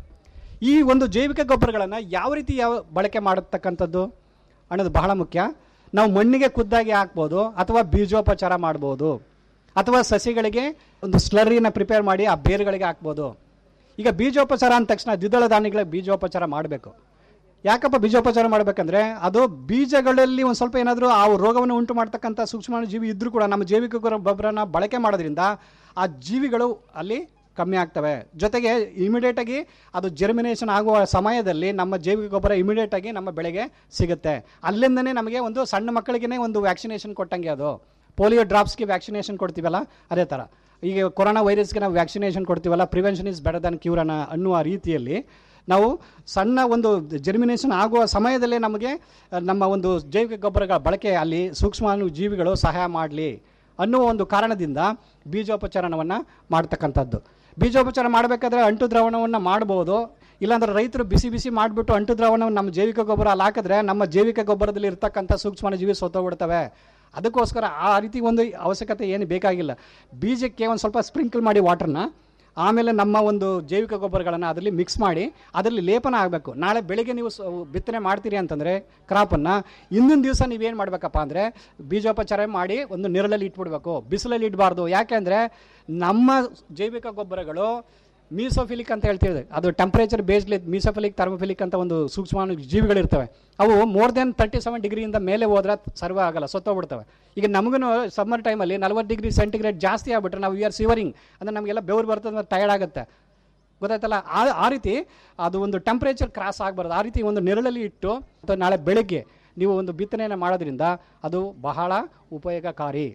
ಈ ಒಂದು ಜೈವಿಕ ಗೊಬ್ಬರಗಳನ್ನು ಯಾವ ರೀತಿ ಯಾವ ಬಳಕೆ ಮಾಡತಕ್ಕಂಥದ್ದು ಅನ್ನೋದು ಬಹಳ ಮುಖ್ಯ ನಾವು ಮಣ್ಣಿಗೆ ಖುದ್ದಾಗಿ ಹಾಕ್ಬೋದು ಅಥವಾ ಬೀಜೋಪಚಾರ ಮಾಡ್ಬೋದು ಅಥವಾ ಸಸಿಗಳಿಗೆ ಒಂದು ಸ್ಲರಿನ ಪ್ರಿಪೇರ್ ಮಾಡಿ ಆ ಬೇರುಗಳಿಗೆ ಹಾಕ್ಬೋದು ಈಗ ಬೀಜೋಪಚಾರ ಅಂದ ತಕ್ಷಣ ದ್ವಿದಳ ಧಾನ್ಯಗಳಿಗೆ ಬೀಜೋಪಚಾರ ಮಾಡಬೇಕು ಯಾಕಪ್ಪ ಬೀಜೋಪಚಾರ ಮಾಡಬೇಕಂದ್ರೆ ಅದು ಬೀಜಗಳಲ್ಲಿ ಒಂದು ಸ್ವಲ್ಪ ಏನಾದರೂ ಆ ರೋಗವನ್ನು ಉಂಟು ಮಾಡ್ತಕ್ಕಂಥ ಸೂಕ್ಷ್ಮ ಜೀವಿ ಇದ್ರೂ ಕೂಡ ನಮ್ಮ ಜೈವಿಕ ಗೊಬ್ಬರ- ಗೊಬ್ಬರನ ಬಳಕೆ ಮಾಡೋದ್ರಿಂದ ಆ ಜೀವಿಗಳು ಅಲ್ಲಿ ಕಮ್ಮಿ ಆಗ್ತವೆ ಜೊತೆಗೆ ಇಮಿಡಿಯೇಟ್ ಆಗಿ ಅದು ಜರ್ಮಿನೇಷನ್ ಆಗುವ ಸಮಯದಲ್ಲಿ ನಮ್ಮ ಜೈವಿಕ ಗೊಬ್ಬರ ಇಮಿಡಿಯೇಟ್ ಆಗಿ ನಮ್ಮ ಬೆಳೆಗೆ ಸಿಗುತ್ತೆ ಅಲ್ಲಿಂದನೇ ನಮಗೆ ಒಂದು ಸಣ್ಣ ಮಕ್ಕಳಿಗೆ ಒಂದು ವ್ಯಾಕ್ಸಿನೇಷನ್ ಕೊಟ್ಟಂಗೆ ಅದು ಪೋಲಿಯೋ ಡ್ರಾಪ್ಸ್ಗೆ ವ್ಯಾಕ್ಸಿನೇಷನ್ ಕೊಡ್ತೀವಲ್ಲ ಅದೇ ಥರ ಈಗ ಕೊರೋನಾ ವೈರಸ್ಗೆ ನಾವು ವ್ಯಾಕ್ಸಿನೇಷನ್ ಕೊಡ್ತೀವಲ್ಲ prevention is better than cure ಅನ್ನೋ ಅನ್ನುವ ರೀತಿಯಲ್ಲಿ ನಾವು ಸಣ್ಣ ಒಂದು ಜರ್ಮಿನೇಷನ್ ಆಗುವ ಸಮಯದಲ್ಲೇ ನಮಗೆ ಅಹ್, ನಮ್ಮ ಒಂದು ಜೈವಿಕ ಗೊಬ್ಬರಗಳ ಬಳಕೆ ಅಲ್ಲಿ ಸೂಕ್ಷ್ಮಾಣು ಜೀವಿಗಳು ಸಹಾಯ ಮಾಡಲಿ ಅನ್ನುವ ಒಂದು ಕಾರಣದಿಂದ ಬೀಜೋಪಚಾರಣವನ್ನು ಮಾಡ್ತಕ್ಕಂಥದ್ದು ಬೀಜೋಪಚಾರ ಮಾಡಬೇಕಾದ್ರೆ ಅಂಟು ದ್ರಾವಣವನ್ನು ಮಾಡ್ಬೋದು ಇಲ್ಲಾಂದ್ರೆ ರೈತರು ಬಿಸಿ ಬಿಸಿ ಮಾಡಿಬಿಟ್ಟು ಅಂಟು ದ್ರಾವಣವನ್ನು ನಮ್ಮ ಜೈವಿಕ ಗೊಬ್ಬರ ಅಲ್ಲಿ ಹಾಕಿದ್ರೆ ನಮ್ಮ ಜೈವಿಕ ಗೊಬ್ಬರದಲ್ಲಿ ಇರ್ತಕ್ಕಂಥ ಸೂಕ್ಷ್ಮ ಜೀವಿ ಸೋತೋಗ್ಬಿಡ್ತವೆ ಅದಕ್ಕೋಸ್ಕರ ಆ ರೀತಿ ಒಂದು ಅವಶ್ಯಕತೆ ಏನು ಬೇಕಾಗಿಲ್ಲ ಬೀಜಕ್ಕೆ ಒಂದು ಸ್ವಲ್ಪ ಸ್ಪ್ರಿಂಕಲ್ ಮಾಡಿ ವಾಟರ್ನ ಆಮೇಲೆ ನಮ್ಮ ಒಂದು ಜೈವಿಕ ಗೊಬ್ಬರಗಳನ್ನು ಅದರಲ್ಲಿ ಮಿಕ್ಸ್ ಮಾಡಿ ಅದರಲ್ಲಿ ಲೇಪನ ಆಗಬೇಕು ನಾಳೆ ಬೆಳಿಗ್ಗೆ ನೀವು ಸ- ಬಿತ್ತನೆ ಮಾಡ್ತೀರಿ ಅಂತಂದರೆ ಕ್ರಾಪನ್ನು ಇಂದಿನ ದಿವಸ ನೀವೇನು ಮಾಡಬೇಕಪ್ಪ ಅಂದರೆ ಬೀಜೋಪಚಾರ ಮಾಡಿ ಒಂದು ನೆರಳಲ್ಲಿ ಇಟ್ಬಿಡ್ಬೇಕು ಬಿಸಿಲಲ್ಲಿ ಇಡಬಾರ್ದು ಯಾಕೆಂದರೆ ನಮ್ಮ ಜೈವಿಕ ಗೊಬ್ಬರಗಳು ಮೀಸೋಫಿಲಿಕ್ ಅಂತ ಹೇಳ್ತೀವಿ ಅದು ಟೆಂಪರೇಚರ್ ಬೇಸ್ಡ್ ಮೀಸೋಫಿಲಿಕ್ ಥರ್ಮೋಫಿಲಿಕ್ ಅಂತ ಒಂದು ಸೂಕ್ಷ್ಮ ಜೀವಿಗಳಿರ್ತವೆ ಅವು ಮೋರ್ ದೆನ್ ತರ್ಟಿ ಸೆವೆನ್ ಡಿಗ್ರಿಯಿಂದ ಮೇಲೆ ಹೋದ್ರೆ ಸರ್ವ ಆಗಲ್ಲ ಸತ್ತೋಗ್ಬಿಡ್ತವೆ ಈಗ ನಮಗೂ ಸಮ್ಮರ್ ಟೈಮಲ್ಲಿ ನಲ್ವತ್ತು ಡಿಗ್ರಿ ಸೆಂಟಿಗ್ರೇಡ್ ಜಾಸ್ತಿ ಆಗ್ಬಿಟ್ರೆ ನಾವು ವಿ ಆರ್ ಸಿವರಿಂಗ್ ಅಂದರೆ ನಮಗೆಲ್ಲ ಬೆವರು ಬರ್ತದೆ ಟಯರ್ಡ್ ಆಗುತ್ತೆ ಗೊತ್ತಾಯ್ತಲ್ಲ ಆ ಆ ರೀತಿ ಅದು ಒಂದು ಟೆಂಪ್ರೇಚರ್ ಕ್ರಾಸ್ ಆಗಬಾರ್ದು ಆ ರೀತಿ ಒಂದು ನೆರಳಲ್ಲಿ ಇಟ್ಟು ಅಥವಾ ನಾಳೆ ಬೆಳಗ್ಗೆ ನೀವು ಒಂದು ಬಿತ್ತನೆಯನ್ನು ಮಾಡೋದ್ರಿಂದ ಅದು ಬಹಳ ಉಪಯೋಗಕಾರಿ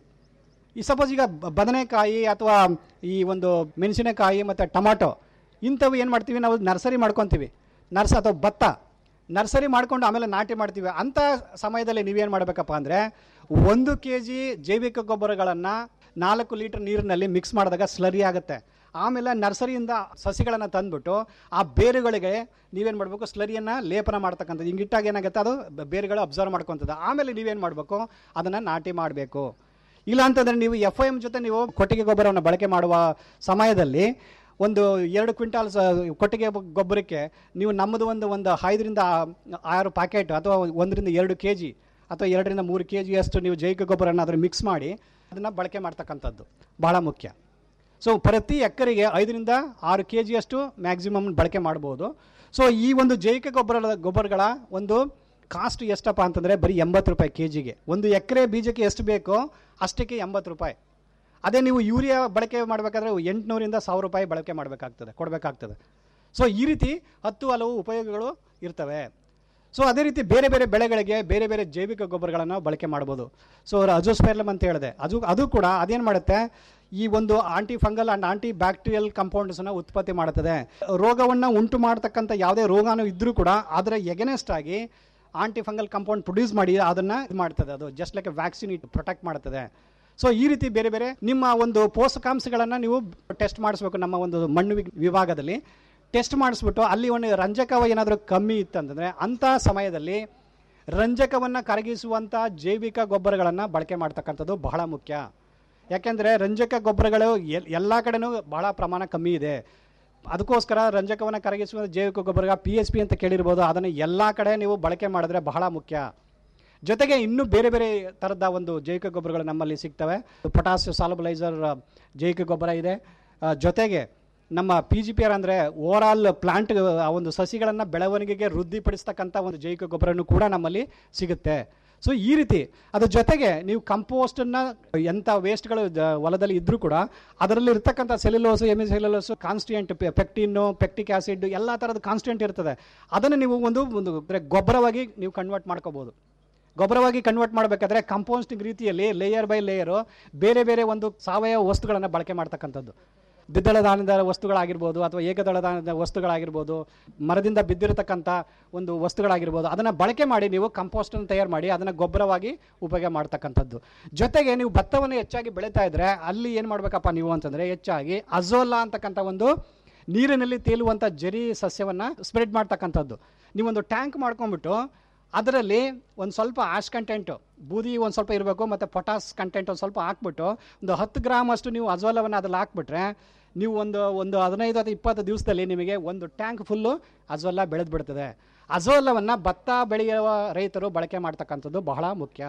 ಈ ಸಪೋಸ್ ಈಗ ಬ- ಬದನೆಕಾಯಿ ಅಥವಾ ಈ ಒಂದು ಮೆಣಸಿನಕಾಯಿ ಮತ್ತು ಟೊಮಾಟೊ ಇಂಥವು ಏನು ಮಾಡ್ತೀವಿ ನಾವು ನರ್ಸರಿ ಮಾಡ್ಕೊತೀವಿ ನರ್ಸ್ ಅಥವಾ ಭತ್ತ ನರ್ಸರಿ ಮಾಡ್ಕೊಂಡು ಆಮೇಲೆ ನಾಟಿ ಮಾಡ್ತೀವಿ ಅಂಥ ಸಮಯದಲ್ಲಿ ನೀವೇನು ಮಾಡಬೇಕಪ್ಪ ಅಂದರೆ ಒಂದು ಕೆ ಜಿ ಜೈವಿಕ ಗೊಬ್ಬರಗಳನ್ನು ನಾಲ್ಕು ಲೀಟರ್ ನೀರಿನಲ್ಲಿ ಮಿಕ್ಸ್ ಮಾಡಿದಾಗ ಸ್ಲರಿ ಆಗುತ್ತೆ ಆಮೇಲೆ ನರ್ಸರಿಯಿಂದ ಸಸಿಗಳನ್ನು ತಂದ್ಬಿಟ್ಟು ಆ ಬೇರುಗಳಿಗೆ ನೀವೇನು ಮಾಡಬೇಕು ಸ್ಲರಿಯನ್ನು ಲೇಪನ ಮಾಡ್ತಕ್ಕಂಥದ್ದು ಹಿಂಗಿಟ್ಟಾಗ ಏನಾಗುತ್ತೆ ಅದು ಬ- ಬೇರುಗಳು ಅಬ್ಸರ್ವ್ ಮಾಡ್ಕೊತದೆ ಆಮೇಲೆ ನೀವೇನು ಮಾಡಬೇಕು ಅದನ್ನು ನಾಟಿ ಮಾಡಬೇಕು ಇಲ್ಲ ಅಂತಂದರೆ ನೀವು ಎಫ್ ಎಮ್ ಜೊತೆ ನೀವು ಕೊಟ್ಟಿಗೆ ಗೊಬ್ಬರವನ್ನು ಬಳಕೆ ಮಾಡುವ ಸಮಯದಲ್ಲಿ ಒಂದು ಎರಡು ಕ್ವಿಂಟಾಲ್ ಸ ಕೊಟ್ಟಿಗೆ ಬ- ಗೊಬ್ಬರಕ್ಕೆ ನೀವು ನಮ್ಮದು ಒಂದು ಒಂದು ಐದರಿಂದ ಆರು ಪ್ಯಾಕೆಟ್ ಅಥವಾ ಒಂದರಿಂದ ಎರಡು ಕೆ ಜಿ ಅಥವಾ ಎರಡರಿಂದ ಮೂರು ಕೆ ಜಿಯಷ್ಟು ನೀವು ಜೈವಿಕ ಗೊಬ್ಬರನ ಅದನ್ನು ಮಿಕ್ಸ್ ಮಾಡಿ ಅದನ್ನು ಬಳಕೆ ಮಾಡ್ತಕ್ಕಂಥದ್ದು ಬಹಳ ಮುಖ್ಯ ಸೊ ಪ್ರತಿ ಎಕರೆಗೆ ಐದರಿಂದ ಆರು ಕೆ ಜಿಯಷ್ಟು ಮ್ಯಾಕ್ಸಿಮಮ್ ಬಳಕೆ ಮಾಡ್ಬೋದು ಸೊ ಈ ಒಂದು ಜೈವಿಕ ಗೊಬ್ಬರದ ಗೊಬ್ಬರಗಳ ಒಂದು ಕಾಸ್ಟ್ ಎಷ್ಟಪ್ಪ ಅಂತಂದರೆ ಬರೀ ಎಂಬತ್ತು ರೂಪಾಯಿ ಕೆ ಜಿಗೆ ಒಂದು ಎಕರೆ ಬೀಜಕ್ಕೆ ಎಷ್ಟು ಬೇಕೋ ಅಷ್ಟಕ್ಕೆ ಎಂಬತ್ತು ರೂಪಾಯಿ ಅದೇ ನೀವು ಯೂರಿಯಾ ಬಳಕೆ ಮಾಡಬೇಕಾದ್ರೆ ಎಂಟುನೂರಿಂದ ಸಾವಿರ ರೂಪಾಯಿ ಬಳಕೆ ಮಾಡಬೇಕಾಗ್ತದೆ ಕೊಡಬೇಕಾಗ್ತದೆ ಸೊ ಈ ರೀತಿ ಹತ್ತು ಹಲವು ಉಪಯೋಗಗಳು ಇರ್ತವೆ ಸೊ ಅದೇ ರೀತಿ ಬೇರೆ ಬೇರೆ ಬೆಳೆಗಳಿಗೆ ಬೇರೆ ಬೇರೆ ಜೈವಿಕ ಗೊಬ್ಬರಗಳನ್ನು ಬಳಕೆ ಮಾಡ್ಬೋದು ಸೊ ಅಜೋಸ್ಪೆರ್ಲಮ್ ಅಂತ ಹೇಳಿದೆ ಅದು ಅದು ಕೂಡ ಅದೇನು ಮಾಡುತ್ತೆ ಈ ಒಂದು anti fungal and anti bacterial ಕಂಪೌಂಡ್ಸನ್ನು ಉತ್ಪತ್ತಿ ಮಾಡುತ್ತದೆ ರೋಗವನ್ನು ಉಂಟು ಮಾಡ್ತಕ್ಕಂಥ ಯಾವುದೇ ರೋಗಾನು ಇದ್ದರೂ ಕೂಡ ಅದರ ಎಗೆನೆಸ್ಟ್ ಆಗಿ ಆಂಟಿ ಫಂಗಲ್ ಕಂಪೌಂಡ್ ಪ್ರೊಡ್ಯೂಸ್ ಮಾಡಿ ಅದನ್ನು ಇದು ಮಾಡ್ತದೆ ಅದು just like vaccine it protect ಮಾಡ್ತದೆ ಸೊ ಈ ರೀತಿ ಬೇರೆ ಬೇರೆ ನಿಮ್ಮ ಒಂದು ಪೋಷಕಾಂಶಗಳನ್ನು ನೀವು ಟೆಸ್ಟ್ ಮಾಡಿಸ್ಬೇಕು ನಮ್ಮ ಒಂದು ಮಣ್ಣು ವಿ- ವಿಭಾಗದಲ್ಲಿ ಟೆಸ್ಟ್ ಮಾಡಿಸ್ಬಿಟ್ಟು ಅಲ್ಲಿ ಒಂದು ರಂಜಕ ಏನಾದರೂ ಕಮ್ಮಿ ಇತ್ತಂತಂದರೆ ಅಂಥ ಸಮಯದಲ್ಲಿ ರಂಜಕವನ್ನು ಕರಗಿಸುವಂಥ ಜೈವಿಕ ಗೊಬ್ಬರಗಳನ್ನು ಬಳಕೆ ಮಾಡ್ತಕ್ಕಂಥದ್ದು ಬಹಳ ಮುಖ್ಯ ಯಾಕೆಂದರೆ ರಂಜಕ ಗೊಬ್ಬರಗಳು ಎಲ್ ಎಲ್ಲ ಕಡೆನೂ ಬಹಳ ಪ್ರಮಾಣ ಕಮ್ಮಿ ಇದೆ ಅದಕ್ಕೋಸ್ಕರ ರಂಜಕವನ್ನು ಕರಗಿಸುವ ಜೈವಿಕ ಗೊಬ್ಬರ ಪಿ ಎಸ್ ಪಿ ಅಂತ ಕೇಳಿರ್ಬೋದು ಅದನ್ನು ಎಲ್ಲ ಕಡೆ ನೀವು ಬಳಕೆ ಮಾಡಿದ್ರೆ ಬಹಳ ಮುಖ್ಯ ಜೊತೆಗೆ ಇನ್ನೂ ಬೇರೆ ಬೇರೆ ಥರದ ಒಂದು ಜೈವಿಕ ಗೊಬ್ಬರಗಳು ನಮ್ಮಲ್ಲಿ ಸಿಗ್ತವೆ ಪೊಟಾಸ್ ಸಾಲಬಲೈಸರ್ ಜೈವಿಕ ಗೊಬ್ಬರ ಇದೆ ಆ, ಜೊತೆಗೆ ನಮ್ಮ ಪಿ ಜಿ ಪಿ ಆರ್ ಅಂದರೆ ಓವರಾಲ್ ಪ್ಲಾಂಟ್ ಆ ಒಂದು ಸಸಿಗಳನ್ನು ಬೆಳವಣಿಗೆಗೆ ವೃದ್ಧಿಪಡಿಸ್ತಕ್ಕಂಥ ಒಂದು ಜೈವಿಕ ಗೊಬ್ಬರನೂ ಕೂಡ ನಮ್ಮಲ್ಲಿ ಸಿಗುತ್ತೆ ಸೊ ಈ ರೀತಿ ಅದ್ರ ಜೊತೆಗೆ ನೀವು ಕಂಪೋಸ್ಟನ್ನು ಎಂಥ ವೇಸ್ಟ್ಗಳು ಜ- ಹೊಲದಲ್ಲಿ ಇದ್ದರೂ ಕೂಡ ಅದರಲ್ಲಿ ಇರ್ತಕ್ಕಂಥ cellulose hemi cellulose constituent pectin pectic acid ಎಲ್ಲ ಥರದ ಕಾನ್ಸ್ಟಿಯಂಟ್ ಇರ್ತದೆ ಅದನ್ನು ನೀವು ಒಂದು ಒಂದು ಅಂದ್ರೆ ಗೊಬ್ಬರವಾಗಿ ನೀವು ಕನ್ವರ್ಟ್ ಮಾಡ್ಕೋಬೋದು ಗೊಬ್ಬರವಾಗಿ ಕನ್ವರ್ಟ್ ಮಾಡಬೇಕಾದ್ರೆ ಕಂಪೋಸ್ಟಿಂಗ್ ರೀತಿಯಲ್ಲಿ ಲೇಯರ್ ಬೈ ಲೇಯರು ಬೇರೆ ಬೇರೆ ಒಂದು ಸಾವಯವ ವಸ್ತುಗಳನ್ನು ಬಳಕೆ ಮಾಡ್ತಕ್ಕಂಥದ್ದು ದ್ವಿದಳ ಧಾನ್ಯದ ವಸ್ತುಗಳಾಗಿರ್ಬೋದು ಅಥವಾ ಏಕದಳ ಧಾನ್ಯದ ವಸ್ತುಗಳಾಗಿರ್ಬೋದು ಮರದಿಂದ ಬಿದ್ದಿರತಕ್ಕಂಥ ಒಂದು ವಸ್ತುಗಳಾಗಿರ್ಬೋದು ಅದನ್ನು ಬಳಕೆ ಮಾಡಿ ನೀವು ಕಂಪೋಸ್ಟನ್ನು ತಯಾರು ಮಾಡಿ ಅದನ್ನು ಗೊಬ್ಬರವಾಗಿ ಉಪಯೋಗ ಮಾಡ್ತಕ್ಕಂಥದ್ದು ಜೊತೆಗೆ ನೀವು ಭತ್ತವನ್ನು ಹೆಚ್ಚಾಗಿ ಬೆಳೀತಾ ಇದ್ರೆ ಅಲ್ಲಿ ಏನು ಮಾಡಬೇಕಪ್ಪ ನೀವು ಅಂತಂದರೆ ಹೆಚ್ಚಾಗಿ ಅಜೋಲಾ ಅಂತಕ್ಕಂಥ ಒಂದು ನೀರಿನಲ್ಲಿ ತೇಲುವಂಥ ಜರಿ ಸಸ್ಯವನ್ನು ಸ್ಪ್ರೆಡ್ ಮಾಡ್ತಕ್ಕಂಥದ್ದು ನೀವೊಂದು ಟ್ಯಾಂಕ್ ಮಾಡ್ಕೊಂಡ್ಬಿಟ್ಟು ಅದರಲ್ಲಿ ಒಂದು ಸ್ವಲ್ಪ ಆಶ್ ಕಂಟೆಂಟು ಬೂದಿ ಒಂದು ಸ್ವಲ್ಪ ಇರಬೇಕು ಮತ್ತು ಪೊಟಾಸ್ ಕಂಟೆಂಟ್ ಒಂದು ಸ್ವಲ್ಪ ಹಾಕ್ಬಿಟ್ಟು ಒಂದು ಹತ್ತು ಗ್ರಾಮ್ ಅಷ್ಟು ನೀವು ಅಜೋಲವನ್ನು ಅದ್ರಲ್ಲಿ ಹಾಕ್ಬಿಟ್ರೆ ನೀವು ಒಂದು ಒಂದು ಹದಿನೈದು ಅಥವಾ ಇಪ್ಪತ್ತು ದಿವಸದಲ್ಲಿ ನಿಮಗೆ ಒಂದು ಟ್ಯಾಂಕ್ ಫುಲ್ಲು ಅಜೋಲ ಬೆಳೆದು ಬಿಡ್ತದೆ ಅಜೋಲವನ್ನು ಭತ್ತ ಬೆಳೆಯುವ ರೈತರು ಬಳಕೆ ಮಾಡ್ತಕ್ಕಂಥದ್ದು ಬಹಳ ಮುಖ್ಯ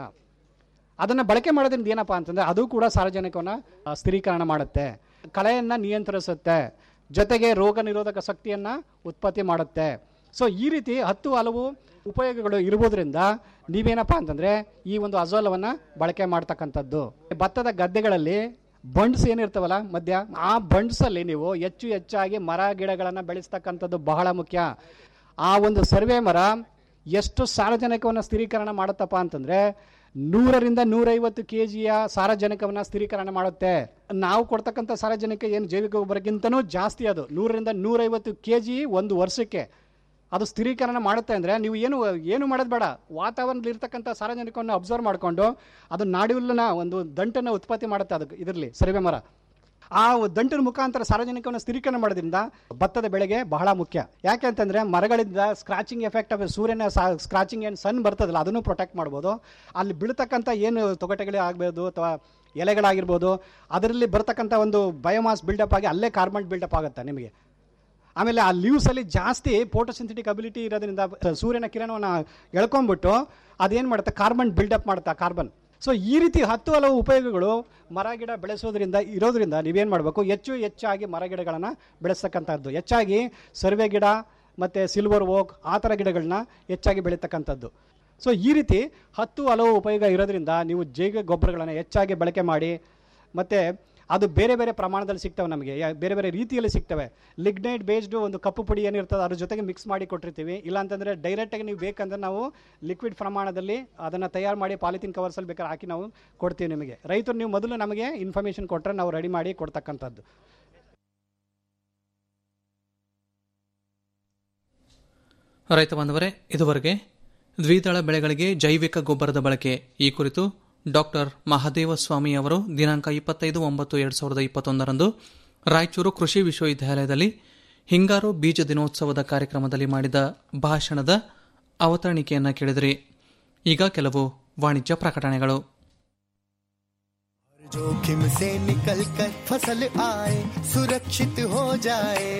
ಅದನ್ನು ಬಳಕೆ ಮಾಡೋದ್ರಿಂದ ಏನಪ್ಪ ಅಂತಂದರೆ ಅದು ಕೂಡ ಸಾರ್ವಜನಿಕವನ್ನು ಆ, ಸ್ಥಿರೀಕರಣ ಮಾಡುತ್ತೆ ಕಳೆಯನ್ನು ನಿಯಂತ್ರಿಸುತ್ತೆ ಜೊತೆಗೆ ರೋಗ ನಿರೋಧಕ ಶಕ್ತಿಯನ್ನು ಉತ್ಪತ್ತಿ ಮಾಡುತ್ತೆ ಸೊ ಈ ರೀತಿ ಹತ್ತು ಹಲವು ಉಪಯೋಗಗಳು ಇರುವುದರಿಂದ ನೀವೇನಪ್ಪ ಅಂತಂದರೆ ಈ ಒಂದು ಅಜೋಲವನ್ನು ಬಳಕೆ ಮಾಡ್ತಕ್ಕಂಥದ್ದು ಭತ್ತದ ಗದ್ದೆಗಳಲ್ಲಿ ಬಂಡ್ಸ್ ಏನಿರ್ತಾವಲ್ಲ ಮಧ್ಯ ಆ ಬಂಡ್ಸಲ್ಲಿ ನೀವು ಹೆಚ್ಚು ಹೆಚ್ಚಾಗಿ ಮರ ಗಿಡಗಳನ್ನು ಬೆಳೆಸ್ತಕ್ಕಂಥದ್ದು ಬಹಳ ಮುಖ್ಯ ಆ ಒಂದು ಸರ್ವೆ ಮರ ಎಷ್ಟು ಸಾರಜನಕವನ್ನು ಸ್ಥಿರೀಕರಣ ಮಾಡುತ್ತಪ್ಪ ಅಂತಂದರೆ ನೂರರಿಂದ ನೂರೈವತ್ತು ಕೆ ಜಿಯ ಸಾರಜನಕವನ್ನು ಸ್ಥಿರೀಕರಣ ಮಾಡುತ್ತೆ ನಾವು ಕೊಡ್ತಕ್ಕಂಥ ಸಾರಜನಕ ಏನು ಜೈವಿಕ ಗೊಬ್ಬರಕ್ಕಿಂತನೂ ಜಾಸ್ತಿ ಅದು ನೂರರಿಂದ ನೂರೈವತ್ತು ಕೆ ಜಿ ಒಂದು ವರ್ಷಕ್ಕೆ ಅದು ಸ್ಥಿರೀಕರಣ ಮಾಡುತ್ತೆ ಅಂದರೆ ನೀವು ಏನು ಏನು ಮಾಡೋದು ಬೇಡ ವಾತಾವರಣದಲ್ಲಿ ಇರ್ತಕ್ಕಂಥ ಸಾರಜನಕವನ್ನು ಅಬ್ಸರ್ವ್ ಮಾಡಿಕೊಂಡು ಅದು ನಾಡಿಹುಲ್ಲನ ಒಂದು ದಂಟನ್ನು ಉತ್ಪತ್ತಿ ಮಾಡುತ್ತೆ ಅದಕ್ಕೆ ಇದರಲ್ಲಿ ಸರ್ವೆ ಮರ ಆ ದಂಟಿನ ಮುಖಾಂತರ ಸಾರ್ವಜನಿಕವನ್ನು ಸ್ಥಿರೀಕರಣ ಮಾಡೋದ್ರಿಂದ ಭತ್ತದ ಬೆಳೆಗೆ ಬಹಳ ಮುಖ್ಯ ಯಾಕೆ ಅಂತಂದರೆ ಮರಗಳಿಂದ ಸ್ಕ್ರಾಚಿಂಗ್ ಎಫೆಕ್ಟ್ ಆಫ್ ಸೂರ್ಯನ ಸ್ಕ್ರಾಚಿಂಗ್ ಏನು ಸನ್ ಬರ್ತದಲ್ಲ ಅದನ್ನು ಪ್ರೊಟೆಕ್ಟ್ ಮಾಡ್ಬೋದು ಅಲ್ಲಿ ಬೀಳ್ತಕ್ಕಂಥ ಏನು ತೊಗಟೆಗಳೇ ಆಗ್ಬೋದು ಅಥವಾ ಎಲೆಗಳಾಗಿರ್ಬೋದು ಅದರಲ್ಲಿ ಬರ್ತಕ್ಕಂಥ ಒಂದು ಬಯೋಮಾಸ್ ಬಿಲ್ಡಪ್ ಆಗಿ ಅಲ್ಲೇ ಕಾರ್ಬನ್ ಬಿಲ್ಡಪ್ ಆಗುತ್ತೆ ನಿಮಗೆ ಆಮೇಲೆ ಆ ಲೀವ್ಸಲ್ಲಿ ಜಾಸ್ತಿ ಫೋಟೋಸಿಂಥೆಟಿಕ್ ಅಬಿಲಿಟಿ ಇರೋದ್ರಿಂದ ಸೂರ್ಯನ ಕಿರಣವನ್ನು ಎಳ್ಕೊಂಡ್ಬಿಟ್ಟು ಅದೇನು ಮಾಡುತ್ತೆ ಕಾರ್ಬನ್ ಬಿಲ್ಡಪ್ ಮಾಡುತ್ತೆ ಕಾರ್ಬನ್ ಸೊ ಈ ರೀತಿ ಹತ್ತು ಹಲವು ಉಪಯೋಗಗಳು ಮರ ಗಿಡ ಬೆಳೆಸೋದ್ರಿಂದ ಇರೋದ್ರಿಂದ ನೀವೇನು ಮಾಡಬೇಕು ಹೆಚ್ಚು ಹೆಚ್ಚಾಗಿ ಮರ ಗಿಡಗಳನ್ನು ಬೆಳೆಸ್ತಕ್ಕಂಥದ್ದು ಹೆಚ್ಚಾಗಿ ಸರ್ವೆ ಗಿಡ ಮತ್ತು ಸಿಲ್ವರ್ ಓಕ್ ಆ ಥರ ಗಿಡಗಳನ್ನ ಹೆಚ್ಚಾಗಿ ಬೆಳೀತಕ್ಕಂಥದ್ದು ಸೊ ಈ ರೀತಿ ಹತ್ತು ಹಲವು ಉಪಯೋಗ ಇರೋದ್ರಿಂದ ನೀವು ಜೈವಿಕ ಗೊಬ್ಬರಗಳನ್ನು ಹೆಚ್ಚಾಗಿ ಬಳಕೆ ಮಾಡಿ ಮತ್ತು ಅದು ಬೇರೆ ಬೇರೆ ಪ್ರಮಾಣದಲ್ಲಿ ಸಿಗ್ತವೆ ನಮಗೆ ಯಾ- ಬೇರೆ ಬೇರೆ ರೀತಿಯಲ್ಲಿ ಸಿಗ್ತವೆ ಲಿಗ್ನೈಟ್ ಬೇಸ್ಡ್ ಒಂದು ಕಪ್ಪು ಪುಡಿ ಏನಿರ್ತದೆ ಅದ್ರ ಜೊತೆಗೆ ಮಿಕ್ಸ್ ಮಾಡಿ ಕೊಟ್ಟಿರ್ತೀವಿ ಇಲ್ಲಾಂತಂದರೆ ಡೈರೆಕ್ಟಾಗಿ ನೀವು ಬೇಕಂದ್ರೆ ನಾವು ಲಿಕ್ವಿಡ್ ಪ್ರಮಾಣದಲ್ಲಿ ಅದನ್ನು ತಯಾರು ಮಾಡಿ ಪಾಲಿಥಿನ್ ಕವರ್ಸಲ್ಲಿ ಬೇಕಾದ್ರೆ ಹಾಕಿ ನಾವು ಕೊಡ್ತೀವಿ ನಿಮಗೆ ರೈತರು ನೀವು ಮೊದಲು ನಮಗೆ ಇನ್ಫಾರ್ಮೇಷನ್ ಕೊಟ್ಟರೆ ನಾವು ರೆಡಿ ಮಾಡಿ ಕೊಡ್ತಕ್ಕಂಥದ್ದು ರೈತ ಬಾಂಧವರೇ ಇದುವರೆಗೆ ದ್ವಿದಳ ಬೆಳೆಗಳಿಗೆ ಜೈವಿಕ ಗೊಬ್ಬರದ ಬಳಕೆ ಈ ಕುರಿತು ಡಾಕ್ಟರ್ ಮಹಾದೇವ ಸ್ವಾಮಿ ಅವರು ದಿನಾಂಕ ಇಪ್ಪತ್ತೈದು ಒಂಬತ್ತು ಎರಡು ಸಾವಿರದ ಇಪ್ಪತ್ತೊಂದರಂದು ರಾಯಚೂರು ಕೃಷಿ ವಿಶ್ವವಿದ್ಯಾಲಯದಲ್ಲಿ ಹಿಂಗಾರು ಬೀಜ ದಿನೋತ್ಸವದ ಕಾರ್ಯಕ್ರಮದಲ್ಲಿ ಮಾಡಿದ ಭಾಷಣದ ಅವತರಣಿಕೆಯನ್ನು ಕೇಳಿದಿರಿ ಈಗ ಕೆಲವು ವಾಣಿಜ್ಯ ಪ್ರಕಟಣೆಗಳು जोखिम से निकल कर फसल आए सुरक्षित हो जाए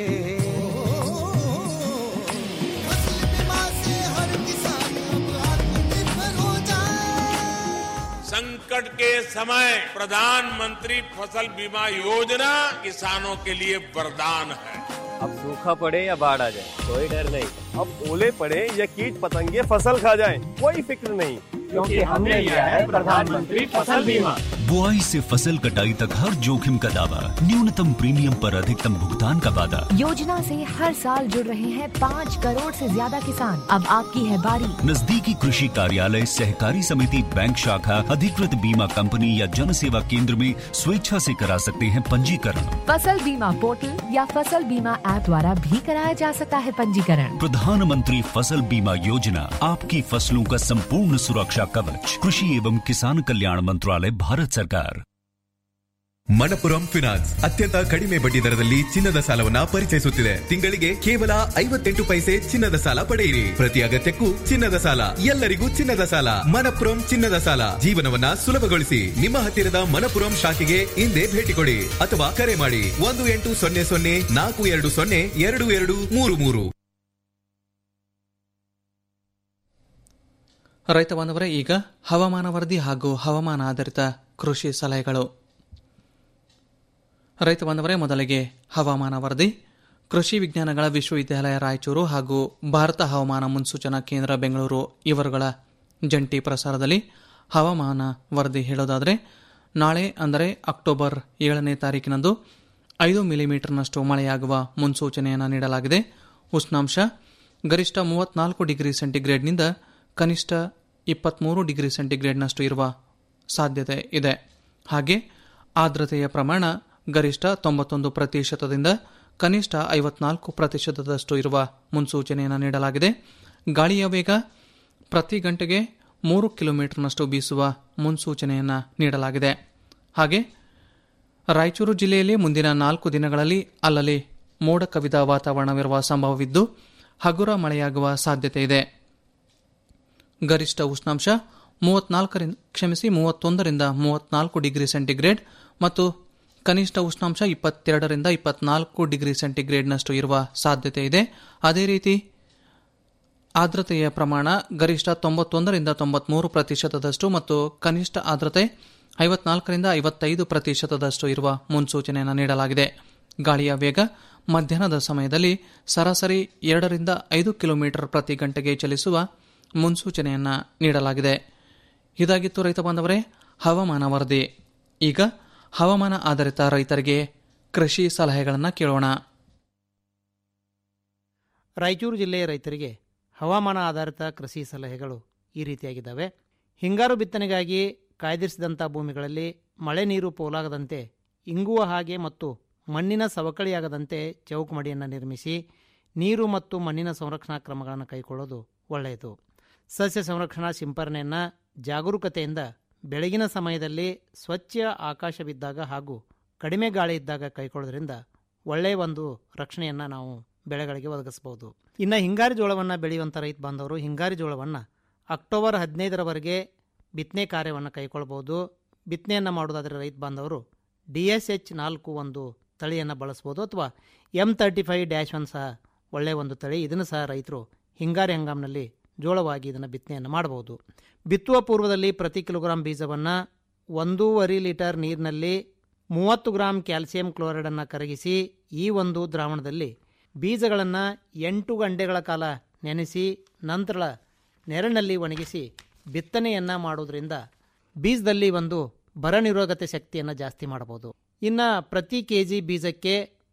फसल बीमा से हर किसान अब आत्मनिर्भर हो जाए संकट के समय प्रधानमंत्री फसल बीमा योजना किसानों के लिए वरदान है अब सूखा पड़े या बाढ़ आ जाए कोई डर नहीं अब ओले पड़े या कीट पतंगे फसल खा जाए कोई फिक्र नहीं क्योंकि हमने लिया है प्रधानमंत्री फसल बीमा बुआई से फसल कटाई तक हर जोखिम का दावा न्यूनतम प्रीमियम पर अधिकतम भुगतान का वादा योजना से हर साल जुड़ रहे हैं पाँच करोड़ से ज्यादा किसान अब आपकी है बारी नजदीकी कृषि कार्यालय सहकारी समिति बैंक शाखा अधिकृत बीमा कंपनी या जन सेवा केंद्र में स्वेच्छा से करा सकते हैं पंजीकरण फसल बीमा पोर्टल या फसल बीमा ऐप द्वारा भी कराया जा सकता है पंजीकरण प्रधानमंत्री फसल बीमा योजना आपकी फसलों का संपूर्ण सुरक्षा कवच कृषि एवं किसान कल्याण मंत्रालय भारत सरकार ಮಣಪುರಂ ಫಿನಾನ್ಸ್ ಅತ್ಯಂತ ಕಡಿಮೆ ಬಡ್ಡಿ ದರದಲ್ಲಿ ಚಿನ್ನದ ಸಾಲವನ್ನ ಪರಿಚಯಿಸುತ್ತಿದೆ ತಿಂಗಳಿಗೆ ಕೇವಲ ಐವತ್ತೆಂಟು ಪೈಸೆ ಚಿನ್ನದ ಸಾಲ ಪಡೆಯಿರಿ ಪ್ರತಿ ಅಗತ್ಯಕ್ಕೂ ಚಿನ್ನದ ಸಾಲ ಎಲ್ಲರಿಗೂ ಚಿನ್ನದ ಸಾಲ ಮಣಪುರಂ ಚಿನ್ನದ ಸಾಲ ಜೀವನವನ್ನ ಸುಲಭಗೊಳಿಸಿ ನಿಮ್ಮ ಹತ್ತಿರದ ಮಣಪುರಂ ಶಾಖೆಗೆ ಇಂದೇ ಭೇಟಿ ಕೊಡಿ ಅಥವಾ ಕರೆ ಮಾಡಿ ಒಂದು ಎಂಟು ಸೊನ್ನೆ ಸೊನ್ನೆ ನಾಲ್ಕು ಎರಡು ಸೊನ್ನೆ ಎರಡು ಎರಡು ಮೂರು ಮೂರು ರೈತ ಬಾಂಧವರೇ ಈಗ ಹವಾಮಾನ ವರದಿ ಹಾಗೂ ಹವಾಮಾನ ಆಧಾರಿತ ಕೃಷಿ ಸಲಹೆಗಳು ರೈತ ಬಾಂಧವರೇ ಮೊದಲಿಗೆ ಹವಾಮಾನ ವರದಿ ಕೃಷಿ ವಿಜ್ಞಾನಗಳ ವಿಶ್ವವಿದ್ಯಾಲಯ ರಾಯಚೂರು ಹಾಗೂ ಭಾರತ ಹವಾಮಾನ ಮುನ್ಸೂಚನಾ ಕೇಂದ್ರ ಬೆಂಗಳೂರು ಇವರುಗಳ ಜಂಟಿ ಪ್ರಸಾರದಲ್ಲಿ ಹವಾಮಾನ ವರದಿ ಹೇಳೋದಾದರೆ ನಾಳೆ ಅಂದರೆ ಅಕ್ಟೋಬರ್ ಏಳನೇ ತಾರೀಕಿನಂದು ಐದು ಮಿಲಿಮೀಟರ್ನಷ್ಟು ಮಳೆಯಾಗುವ ಮುನ್ಸೂಚನೆಯನ್ನು ನೀಡಲಾಗಿದೆ ಉಷ್ಣಾಂಶ ಗರಿಷ್ಠ ಮೂವತ್ನಾಲ್ಕು ಡಿಗ್ರಿ ಸೆಂಟಿಗ್ರೇಡ್ನಿಂದ ಕನಿಷ್ಠ ಇಪ್ಪತ್ತ್ಮೂರು ಡಿಗ್ರಿ ಸೆಂಟಿಗ್ರೇಡ್ನಷ್ಟು ಇರುವ ಸಾಧ್ಯತೆ ಇದೆ ಹಾಗೆ ಆರ್ದ್ರತೆಯ ಪ್ರಮಾಣ ಗರಿಷ್ಠ ತೊಂಬತ್ತೊಂದು ಪ್ರತಿಶತದಿಂದ ಕನಿಷ್ಠ ಐವತ್ನಾಲ್ಕು ಪ್ರತಿಶತದಷ್ಟು ಇರುವ ಮುನ್ಸೂಚನೆಯನ್ನು ನೀಡಲಾಗಿದೆ ಗಾಳಿಯ ವೇಗ ಪ್ರತಿ ಗಂಟೆಗೆ ಮೂರು ಕಿಲೋಮೀಟರ್ನಷ್ಟು ಬೀಸುವ ಮುನ್ಸೂಚನೆಯನ್ನು ನೀಡಲಾಗಿದೆ ಹಾಗೆ ರಾಯಚೂರು ಜಿಲ್ಲೆಯಲ್ಲಿ ಮುಂದಿನ ನಾಲ್ಕು ದಿನಗಳಲ್ಲಿ ಅಲ್ಲಲ್ಲಿ ಮೋಡ ಕವಿದ ವಾತಾವರಣವಿರುವ ಸಂಭವವಿದ್ದು ಹಗುರ ಮಳೆಯಾಗುವ ಸಾಧ್ಯತೆ ಇದೆ ಗರಿಷ್ಠ ಉಷ್ಣಾಂಶ ಮೂವತ್ನಾಲ್ಕರಿಂದ ಕ್ಷಮಿಸಿ ಮೂವತ್ತೊಂದರಿಂದ ಮೂವತ್ನಾಲ್ಕು ಡಿಗ್ರಿ ಸೆಂಟಿಗ್ರೇಡ್ ಮತ್ತು ಕನಿಷ್ಠ ಉಷ್ಣಾಂಶ ಇಪ್ಪತ್ತೆರಡರಿಂದ ಇಪ್ಪತ್ನಾಲ್ಕು ಡಿಗ್ರಿ ಸೆಂಟಿಗ್ರೇಡ್ನಷ್ಟು ಇರುವ ಸಾಧ್ಯತೆ ಇದೆ ಅದೇ ರೀತಿ ಆರ್ದ್ರತೆಯ ಪ್ರಮಾಣ ಗರಿಷ್ಠ ತೊಂಬತ್ತೊಂದರಿಂದ ತೊಂಬತ್ಮೂರು ಪ್ರತಿಶತದಷ್ಟು ಮತ್ತು ಕನಿಷ್ಠ ಆರ್ದ್ರತೆ ಐವತ್ನಾಲ್ಕರಿಂದ ಐವತ್ತೈದು ಪ್ರತಿಶತದಷ್ಟು ಇರುವ ಮುನ್ಸೂಚನೆಯನ್ನು ನೀಡಲಾಗಿದೆ ಗಾಳಿಯ ವೇಗ ಮಧ್ಯಾಹ್ನದ ಸಮಯದಲ್ಲಿ ಸರಾಸರಿ ಎರಡರಿಂದ ಐದು ಕಿಲೋಮೀಟರ್ ಪ್ರತಿ ಗಂಟೆಗೆ ಚಲಿಸುವ ಮುನ್ಸೂಚನೆಯನ್ನು ನೀಡಲಾಗಿದೆ ಇದಾಗಿತ್ತು ರೈತ ಬಾಂಧವರೇ ಹವಾಮಾನ ವರದಿ ಈಗ ಹವಾಮಾನ ಆಧಾರಿತ ರೈತರಿಗೆ ಕೃಷಿ ಸಲಹೆಗಳನ್ನು ಕೇಳೋಣ ರಾಯಚೂರು ಜಿಲ್ಲೆಯ ರೈತರಿಗೆ ಹವಾಮಾನ ಆಧಾರಿತ ಕೃಷಿ ಸಲಹೆಗಳು ಈ ರೀತಿಯಾಗಿದ್ದಾವೆ ಹಿಂಗಾರು ಬಿತ್ತನೆಗಾಗಿ ಕಾಯ್ದಿರಿಸಿದಂಥ ಭೂಮಿಗಳಲ್ಲಿ ಮಳೆ ನೀರು ಪೋಲಾಗದಂತೆ ಇಂಗುವ ಹಾಗೆ ಮತ್ತು ಮಣ್ಣಿನ ಸವಕಳಿಯಾಗದಂತೆ ಚೌಕಮಡಿಯನ್ನು ನಿರ್ಮಿಸಿ ನೀರು ಮತ್ತು ಮಣ್ಣಿನ ಸಂರಕ್ಷಣಾ ಕ್ರಮಗಳನ್ನು ಕೈಗೊಳ್ಳೋದು ಒಳ್ಳೆಯದು ಸಸ್ಯ ಸಂರಕ್ಷಣಾ ಸಿಂಪರಣೆಯನ್ನು ಜಾಗರೂಕತೆಯಿಂದ ಬೆಳಗಿನ ಸಮಯದಲ್ಲಿ ಸ್ವಚ್ಛ ಆಕಾಶವಿದ್ದಾಗ ಹಾಗೂ ಕಡಿಮೆ ಗಾಳಿ ಇದ್ದಾಗ ಕೈಗೊಳ್ಳೋದ್ರಿಂದ ಒಳ್ಳೆಯ ಒಂದು ರಕ್ಷಣೆಯನ್ನು ನಾವು ಬೆಳೆಗಳಿಗೆ ಒದಗಿಸಬಹುದು ಇನ್ನು ಹಿಂಗಾರಿ ಜೋಳವನ್ನು ಬೆಳೆಯುವಂಥ ರೈತ ಬಾಂಧವರು ಹಿಂಗಾರಿ ಜೋಳವನ್ನು ಅಕ್ಟೋಬರ್ ಹದಿನೈದರವರೆಗೆ ಬಿತ್ತನೆ ಕಾರ್ಯವನ್ನು ಕೈಗೊಳ್ಬೋದು ಬಿತ್ತನೆಯನ್ನು ಮಾಡೋದಾದರೆ ರೈತ ಬಾಂಧವರು ಡಿ ಎಸ್ ಎಚ್ ನಾಲ್ಕು ಒಂದು ತಳಿಯನ್ನು ಬಳಸ್ಬೋದು ಅಥವಾ M thirty five dash one ಸಹ ಒಳ್ಳೆಯ ಒಂದು ತಳಿ ಇದನ್ನು ಸಹ ರೈತರು ಹಿಂಗಾರಿ ಹಂಗಾಮಿನಲ್ಲಿ ಜೋಳವಾಗಿ ಇದನ್ನು ಬಿತ್ತನೆಯನ್ನು ಮಾಡಬಹುದು ಬಿತ್ತುವ ಪೂರ್ವದಲ್ಲಿ ಪ್ರತಿ ಕಿಲೋಗ್ರಾಂ ಬೀಜವನ್ನು ಒಂದೂವರೆ ಲೀಟರ್ ನೀರಿನಲ್ಲಿ ಮೂವತ್ತು ಗ್ರಾಂ ಕ್ಯಾಲ್ಸಿಯಂ ಕ್ಲೋರೈಡನ್ನು ಕರಗಿಸಿ ಈ ಒಂದು ದ್ರಾವಣದಲ್ಲಿ ಬೀಜಗಳನ್ನು ಎಂಟು ಗಂಟೆಗಳ ಕಾಲ ನೆನೆಸಿ ನಂತರ ನೆರಳಿನಲ್ಲಿ ಒಣಗಿಸಿ ಬಿತ್ತನೆಯನ್ನು ಮಾಡೋದ್ರಿಂದ ಬೀಜದಲ್ಲಿ ಒಂದು ಬರ ನಿರೋಧಕತೆ ಶಕ್ತಿಯನ್ನು ಜಾಸ್ತಿ ಮಾಡಬಹುದು ಇನ್ನು ಪ್ರತಿ ಕೆ ಜಿ ಬೀಜಕ್ಕೆ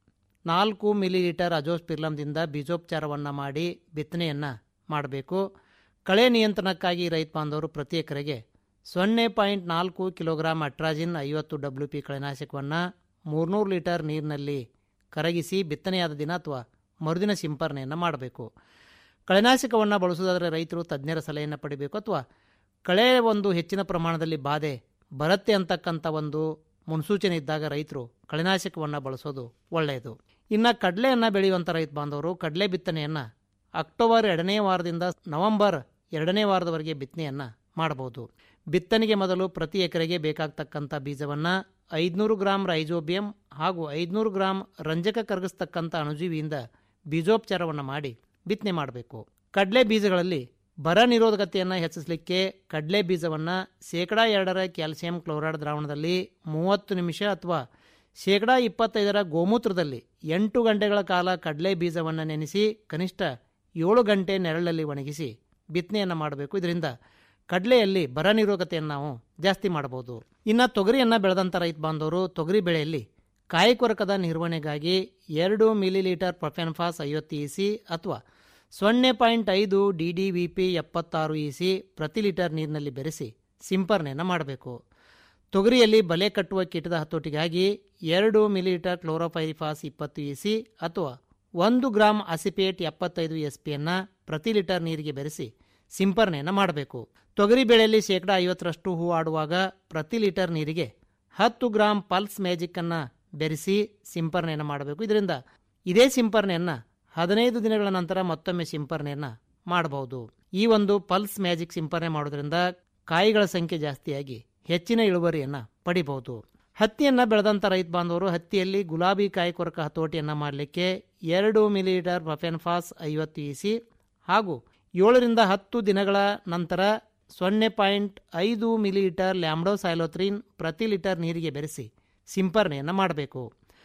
ನಾಲ್ಕು ಮಿಲಿ ಲೀಟರ್ ಅಜೋಸ್ಪಿರ್ಲಮ್ದಿಂದ ಬೀಜೋಪಚಾರವನ್ನು ಮಾಡಿ ಬಿತ್ತನೆಯನ್ನು ಮಾಡಬೇಕು ಕಳೆ ನಿಯಂತ್ರಣಕ್ಕಾಗಿ ರೈತ ಬಾಂಧವರು ಪ್ರತಿ ಎಕರೆಗೆ ಸೊನ್ನೆ ಪಾಯಿಂಟ್ ನಾಲ್ಕು ಕಿಲೋಗ್ರಾಂ ಅಟ್ರಾಜಿನ್ ಐವತ್ತು ಡಬ್ಲ್ಯೂ ಪಿ ಕಳೆನಾಶಕವನ್ನು ಮೂರ್ನೂರು ಲೀಟರ್ ನೀರಿನಲ್ಲಿ ಕರಗಿಸಿ ಬಿತ್ತನೆಯಾದ ದಿನ ಅಥವಾ ಮರುದಿನ ಸಿಂಪರಣೆಯನ್ನು ಮಾಡಬೇಕು ಕಳೆನಾಶಕವನ್ನು ಬಳಸುವುದಾದರೆ ರೈತರು ತಜ್ಞರ ಸಲಹೆಯನ್ನು ಪಡಿಬೇಕು ಅಥವಾ ಕಳೆ ಒಂದು ಹೆಚ್ಚಿನ ಪ್ರಮಾಣದಲ್ಲಿ ಬಾಧೆ ಬರುತ್ತೆ ಅಂತಕ್ಕಂಥ ಒಂದು ಮುನ್ಸೂಚನೆ ಇದ್ದಾಗ ರೈತರು ಕಳೆನಾಶಕವನ್ನು ಬಳಸೋದು ಒಳ್ಳೆಯದು ಇನ್ನು ಕಡಲೆಯನ್ನು ಬೆಳೆಯುವಂಥ ರೈತ ಬಾಂಧವರು ಕಡಲೆ ಬಿತ್ತನೆಯನ್ನು ಅಕ್ಟೋಬರ್ ಎರಡನೇ ವಾರದಿಂದ ನವೆಂಬರ್ ಎರಡನೇ ವಾರದವರೆಗೆ ಬಿತ್ತನೆಯನ್ನು ಮಾಡಬಹುದು ಬಿತ್ತನೆಗೆ ಮೊದಲು ಪ್ರತಿ ಎಕರೆಗೆ ಬೇಕಾಗ್ತಕ್ಕಂಥ ಬೀಜವನ್ನು ಐದುನೂರು ಗ್ರಾಂ ರೈಜೋಬಿಯಂ ಹಾಗೂ ಐದುನೂರು ಗ್ರಾಂ ರಂಜಕ ಕರಗಿಸ್ತಕ್ಕಂಥ ಅಣುಜೀವಿಯಿಂದ ಬೀಜೋಪಚಾರವನ್ನು ಮಾಡಿ ಬಿತ್ತನೆ ಮಾಡಬೇಕು ಕಡಲೆ ಬೀಜಗಳಲ್ಲಿ ಬರ ನಿರೋಧಕತೆಯನ್ನು ಹೆಚ್ಚಿಸಲಿಕ್ಕೆ ಕಡಲೆ ಬೀಜವನ್ನು ಶೇಕಡಾ ಎರಡರ ಕ್ಯಾಲ್ಸಿಯಂ ಕ್ಲೋರೈಡ್ ದ್ರಾವಣದಲ್ಲಿ ಮೂವತ್ತು ನಿಮಿಷ ಅಥವಾ ಶೇಕಡಾ ಇಪ್ಪತ್ತೈದರ ಗೋಮೂತ್ರದಲ್ಲಿ ಎಂಟು ಗಂಟೆಗಳ ಕಾಲ ಕಡಲೆ ಬೀಜವನ್ನು ನೆನೆಸಿ ಕನಿಷ್ಠ ಏಳು ಗಂಟೆ ನೆರಳಲ್ಲಿ ಒಣಗಿಸಿ ಬಿತ್ತನೆಯನ್ನು ಮಾಡಬೇಕು ಇದರಿಂದ ಕಡಲೆಯಲ್ಲಿ ಬರ ನಿರೋಧತೆಯನ್ನು ನಾವು ಜಾಸ್ತಿ ಮಾಡಬಹುದು ಇನ್ನು ತೊಗರಿಯನ್ನು ಬೆಳೆದಂಥ ರೈತ ಬಾಂಧವರು ತೊಗರಿ ಬೆಳೆಯಲ್ಲಿ ಕಾಯಿಕೊರಕದ ನಿರ್ವಹಣೆಗಾಗಿ ಎರಡು ಮಿಲಿಲೀಟರ್ ಪ್ರೊಫೆನ್ಫಾಸ್ ಐವತ್ತು ಇ ಸಿ ಅಥವಾ ಸೊನ್ನೆ ಪಾಯಿಂಟ್ ಐದು ಡಿ ಡಿ ವಿ ಪಿ ಎಪ್ಪತ್ತಾರು ಇ ಸಿ ಪ್ರತಿ ಲೀಟರ್ ನೀರಿನಲ್ಲಿ ಬೆರೆಸಿ ಸಿಂಪರಣೆಯನ್ನು ಮಾಡಬೇಕು ತೊಗರಿಯಲ್ಲಿ ಬಲೆ ಕಟ್ಟುವ ಕೀಟದ ಹತೋಟಿಗಾಗಿ ಎರಡು ಮಿಲಿಲೀಟರ್ ಕ್ಲೋರೋಫೈರಿಫಾಸ್ ಇಪ್ಪತ್ತು ಇ ಸಿ ಅಥವಾ ಒಂದು ಗ್ರಾಂ ಅಸಿಪೇಟ್ ಎಪ್ಪತ್ತೈದು ಎಸ್ ಪಿಯನ್ನು ಪ್ರತಿ ಲೀಟರ್ ನೀರಿಗೆ ಬೆರೆಸಿ ಸಿಂಪರಣೆಯನ್ನು ಮಾಡಬೇಕು ತೊಗರಿ ಬೆಳೆಯಲ್ಲಿ ಶೇಕಡ ಐವತ್ತರಷ್ಟು ಹೂ ಆಡುವಾಗ ಪ್ರತಿ ಲೀಟರ್ ನೀರಿಗೆ ಹತ್ತು ಗ್ರಾಂ ಪಲ್ಸ್ ಮ್ಯಾಜಿಕ್ಕನ್ನು ಬೆರೆಸಿ ಸಿಂಪರಣೆಯನ್ನು ಮಾಡಬೇಕು ಇದರಿಂದ ಇದೇ ಸಿಂಪರಣೆಯನ್ನು ಹದಿನೈದು ದಿನಗಳ ನಂತರ ಮತ್ತೊಮ್ಮೆ ಸಿಂಪರಣೆಯನ್ನು ಮಾಡಬಹುದು ಈ ಒಂದು ಪಲ್ಸ್ ಮ್ಯಾಜಿಕ್ ಸಿಂಪರಣೆ ಮಾಡೋದ್ರಿಂದ ಕಾಯಿಗಳ ಸಂಖ್ಯೆ ಜಾಸ್ತಿಯಾಗಿ ಹೆಚ್ಚಿನ ಇಳುವರಿಯನ್ನು ಪಡಿಬಹುದು ಹತ್ತಿಯನ್ನು ಬೆಳೆದಂಥ ರೈತ ಬಾಂಧವರು ಹತ್ತಿಯಲ್ಲಿ ಗುಲಾಬಿ ಕಾಯಿ ಕೊರಕ ಹತೋಟಿಯನ್ನು ಮಾಡಲಿಕ್ಕೆ ಎರಡು ಮಿಲಿಲೀಟರ್ ಪ್ರಫೆನ್ಫಾಸ್ ಐವತ್ತು ಇ ಸಿ ಹಾಗೂ ಏಳರಿಂದ ಹತ್ತು ದಿನಗಳ ನಂತರ ಸೊನ್ನೆ ಪಾಯಿಂಟ್ ಐದು ಮಿಲಿಲೀಟರ್ ಲ್ಯಾಮ್ಡೋಸೈಲೋತ್ರಿನ್ ಪ್ರತಿ ಲೀಟರ್ ನೀರಿಗೆ ಬೆರೆಸಿ ಸಿಂಪರಣೆಯನ್ನು ಮಾಡಬೇಕು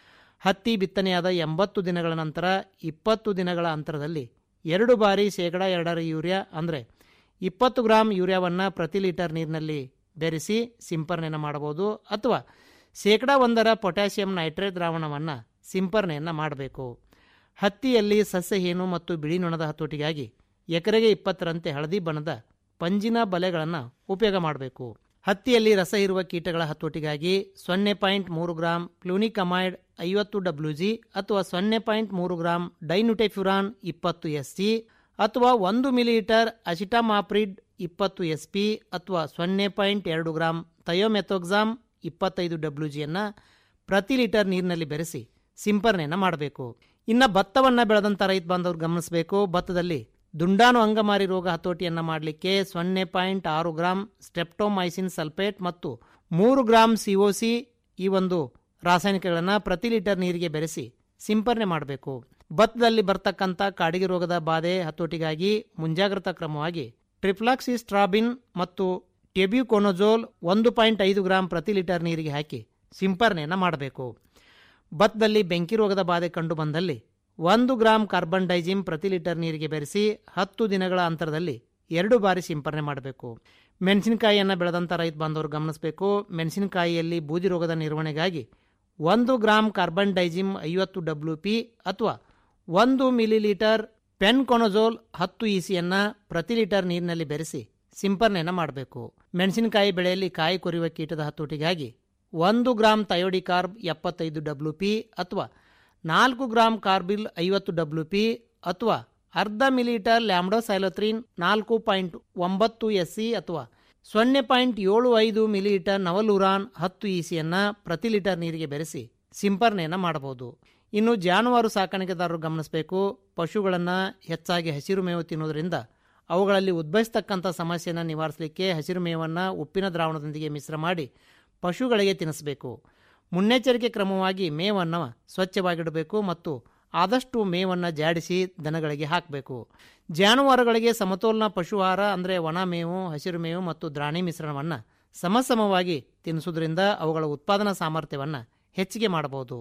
ಹತ್ತಿ ಬಿತ್ತನೆಯಾದ ಎಂಬತ್ತು ದಿನಗಳ ನಂತರ ಇಪ್ಪತ್ತು ದಿನಗಳ ಅಂತರದಲ್ಲಿ ಎರಡು ಬಾರಿ ಶೇಕಡ ಎರಡರ ಯೂರಿಯಾ ಅಂದರೆ ಇಪ್ಪತ್ತು ಗ್ರಾಂ ಯೂರಿಯಾವನ್ನು ಪ್ರತಿ ಲೀಟರ್ ನೀರಿನಲ್ಲಿ ಬೆರೆಸಿ ಸಿಂಪರಣೆಯನ್ನು ಮಾಡಬಹುದು ಅಥವಾ ಶೇಕಡ ಒಂದರ ಪೊಟ್ಯಾಷಿಯಂ ನೈಟ್ರೇಟ್ ದ್ರಾವಣವನ್ನು ಸಿಂಪರಣೆಯನ್ನು ಮಾಡಬೇಕು ಹತ್ತಿಯಲ್ಲಿ ಸಸ್ಯಹೀನು ಮತ್ತು ಬಿಳಿ ನೊಣದ ಹತೋಟಿಗಾಗಿ ಎಕರೆಗೆ ಇಪ್ಪತ್ತರಂತೆ ಹಳದಿ ಬಣ್ಣದ ಪಂಜಿನ ಬಲೆಗಳನ್ನು ಉಪಯೋಗ ಮಾಡಬೇಕು ಹತ್ತಿಯಲ್ಲಿ ರಸ ಇರುವ ಕೀಟಗಳ ಹತೋಟಿಗಾಗಿ ಸೊನ್ನೆ ಪಾಯಿಂಟ್ ಮೂರು ಗ್ರಾಂ ಕ್ಲೂನಿಕಮೈಡ್ ಐವತ್ತು ಡಬ್ಲ್ಯೂ ಜಿ ಅಥವಾ ಸೊನ್ನೆ ಪಾಯಿಂಟ್ ಮೂರು ಗ್ರಾಂ ಡೈನುಟೆಫ್ಯುರಾನ್ ಇಪ್ಪತ್ತು ಎಸ್ ಸಿ ಅಥವಾ ಒಂದು ಮಿಲಿಲೀಟರ್ ಅಸಿಟಾಮಾಪ್ರಿಡ್ ಇಪ್ಪತ್ತು ಎಸ್ ಪಿ ಅಥವಾ ಸೊನ್ನೆ ಪಾಯಿಂಟ್ ಎರಡು ಗ್ರಾಂ ಥಯೋಮೆಥೋಕ್ಸಾಮ್ ಇಪ್ಪತ್ತೈದು ಡಬ್ಲ್ಯೂ ಜಿಯನ್ನು ಪ್ರತಿ ಲೀಟರ್ ನೀರಿನಲ್ಲಿ ಬೆರೆಸಿ ಸಿಂಪರಣೆಯನ್ನು ಮಾಡಬೇಕು ಇನ್ನು ಭತ್ತವನ್ನು ಬೆಳೆದಂಥ ರೈತ ಬಾಂಧವರು ಗಮನಿಸಬೇಕು ಭತ್ತದಲ್ಲಿ ದುಂಡಾಣು ಅಂಗಮಾರಿ ರೋಗ ಹತೋಟಿಯನ್ನು ಮಾಡಲಿಕ್ಕೆ ಸೊನ್ನೆ ಪಾಯಿಂಟ್ ಆರು ಗ್ರಾಂ ಸ್ಟೆಪ್ಟೋಮೈಸಿನ್ ಸಲ್ಫೇಟ್ ಮತ್ತು ಮೂರು ಗ್ರಾಂ ಸಿಒಸಿ ಈ ಒಂದು ರಾಸಾಯನಿಕಗಳನ್ನು ಪ್ರತಿ ಲೀಟರ್ ನೀರಿಗೆ ಬೆರೆಸಿ ಸಿಂಪರಣೆ ಮಾಡಬೇಕು ಭತ್ತದಲ್ಲಿ ಬರ್ತಕ್ಕಂಥ ಕಾಡಿಗೆ ರೋಗದ ಬಾಧೆ ಹತೋಟಿಗಾಗಿ ಮುಂಜಾಗ್ರತಾ ಕ್ರಮವಾಗಿ ಟ್ರಿಫ್ಲಾಕ್ಸಿಸ್ಟ್ರಾಬಿನ್ ಮತ್ತು ಟೆಬ್ಯುಕೊನೊಜೋಲ್ ಒಂದು ಪಾಯಿಂಟ್ ಐದು ಗ್ರಾಂ ಪ್ರತಿ ಲೀಟರ್ ನೀರಿಗೆ ಹಾಕಿ ಸಿಂಪರಣೆಯನ್ನು ಮಾಡಬೇಕು ಭತ್ತದಲ್ಲಿ ಬೆಂಕಿ ರೋಗದ ಬಾಧೆ ಕಂಡು ಬಂದಲ್ಲಿ ಒಂದು ಗ್ರಾಂ ಕಾರ್ಬನ್ ಡೈಜಿಮ್ ಪ್ರತಿ ಲೀಟರ್ ನೀರಿಗೆ ಬೆರೆಸಿ ಹತ್ತು ದಿನಗಳ ಅಂತರದಲ್ಲಿ ಎರಡು ಬಾರಿ ಸಿಂಪರಣೆ ಮಾಡಬೇಕು ಮೆಣಸಿನಕಾಯಿಯನ್ನು ಬೆಳೆದಂಥ ರೈತ ಬಾಂಧವರು ಗಮನಿಸಬೇಕು ಮೆಣಸಿನಕಾಯಿಯಲ್ಲಿ ಬೂದಿ ರೋಗದ ನಿರ್ವಹಣೆಗಾಗಿ ಒಂದು ಗ್ರಾಂ ಕಾರ್ಬನ್ ಡೈಜಿಮ್ ಐವತ್ತು ಡಬ್ಲ್ಯೂ ಪಿ ಅಥವಾ ಒಂದು ಮಿಲಿಲೀಟರ್ ಪೆನ್ಕೊನೊಜೋಲ್ ಹತ್ತು ಇಸಿಯನ್ನು ಪ್ರತಿ ಲೀಟರ್ ನೀರಿನಲ್ಲಿ ಬೆರೆಸಿ ಸಿಂಪರಣೆಯನ್ನು ಮಾಡಬೇಕು ಮೆಣಸಿನಕಾಯಿ ಬೆಳೆಯಲ್ಲಿ ಕಾಯಿ ಕೊರೆಯುವ ಕೀಟದ ಹತೋಟಿಗಾಗಿ ಒಂದು ಗ್ರಾಂ ಥಯೋಡಿಕಾರ್ಬ್ ಎಪ್ಪತ್ತೈದು ಡಬ್ಲ್ಯೂ ಪಿ ಅಥವಾ ನಾಲ್ಕು ಗ್ರಾಂ ಕಾರ್ಬಿಲ್ ಐವತ್ತು ಡಬ್ಲ್ಯೂ ಪಿ ಅಥವಾ ಅರ್ಧ ಮಿಲಿಲೀಟರ್ ಲ್ಯಾಮ್ಡೋಸೈಲೋತ್ರಿನ್ ನಾಲ್ಕು ಪಾಯಿಂಟ್ ಒಂಬತ್ತು ಎಸ್ ಸಿ ಅಥವಾ ಸೊನ್ನೆ ಪಾಯಿಂಟ್ ಏಳು ಐದು ಮಿಲಿಲೀಟರ್ ನವಲುರಾನ್ ಹತ್ತು ಇ ಸಿಯನ್ನು ಪ್ರತಿ ಲೀಟರ್ ನೀರಿಗೆ ಬೆರೆಸಿ ಸಿಂಪರಣೆಯನ್ನು ಮಾಡಬಹುದು ಇನ್ನು ಜಾನುವಾರು ಸಾಕಾಣಿಕೆದಾರರು ಗಮನಿಸಬೇಕು ಪಶುಗಳನ್ನು ಹೆಚ್ಚಾಗಿ ಹಸಿರು ಮೇವು ತಿನ್ನೋದ್ರಿಂದ ಅವುಗಳಲ್ಲಿ ಉದ್ಭವಿಸ್ತಕ್ಕಂಥ ಸಮಸ್ಯೆಯನ್ನು ನಿವಾರಿಸಲಿಕ್ಕೆ ಹಸಿರು ಮೇವನ್ನು ಉಪ್ಪಿನ ದ್ರಾವಣದೊಂದಿಗೆ ಮಿಶ್ರ ಮಾಡಿ ಪಶುಗಳಿಗೆ ತಿನ್ನಿಸಬೇಕು ಮುನ್ನೆಚ್ಚರಿಕೆ ಕ್ರಮವಾಗಿ ಮೇವನ್ನು ಸ್ವಚ್ಛವಾಗಿಡಬೇಕು ಮತ್ತು ಆದಷ್ಟು ಮೇವನ್ನು ಜಾಡಿಸಿ ದನಗಳಿಗೆ ಹಾಕಬೇಕು ಜಾನುವಾರುಗಳಿಗೆ ಸಮತೋಲನ ಪಶುಹಾರ ಅಂದರೆ ಒಣ ಮೇವು ಹಸಿರು ಮೇವು ಮತ್ತು ದ್ರಾಣಿ ಮಿಶ್ರಣವನ್ನು ಸಮಸಮವಾಗಿ ತಿನ್ನಿಸೋದ್ರಿಂದ ಅವುಗಳ ಉತ್ಪಾದನಾ ಸಾಮರ್ಥ್ಯವನ್ನು ಹೆಚ್ಚಿಗೆ ಮಾಡಬಹುದು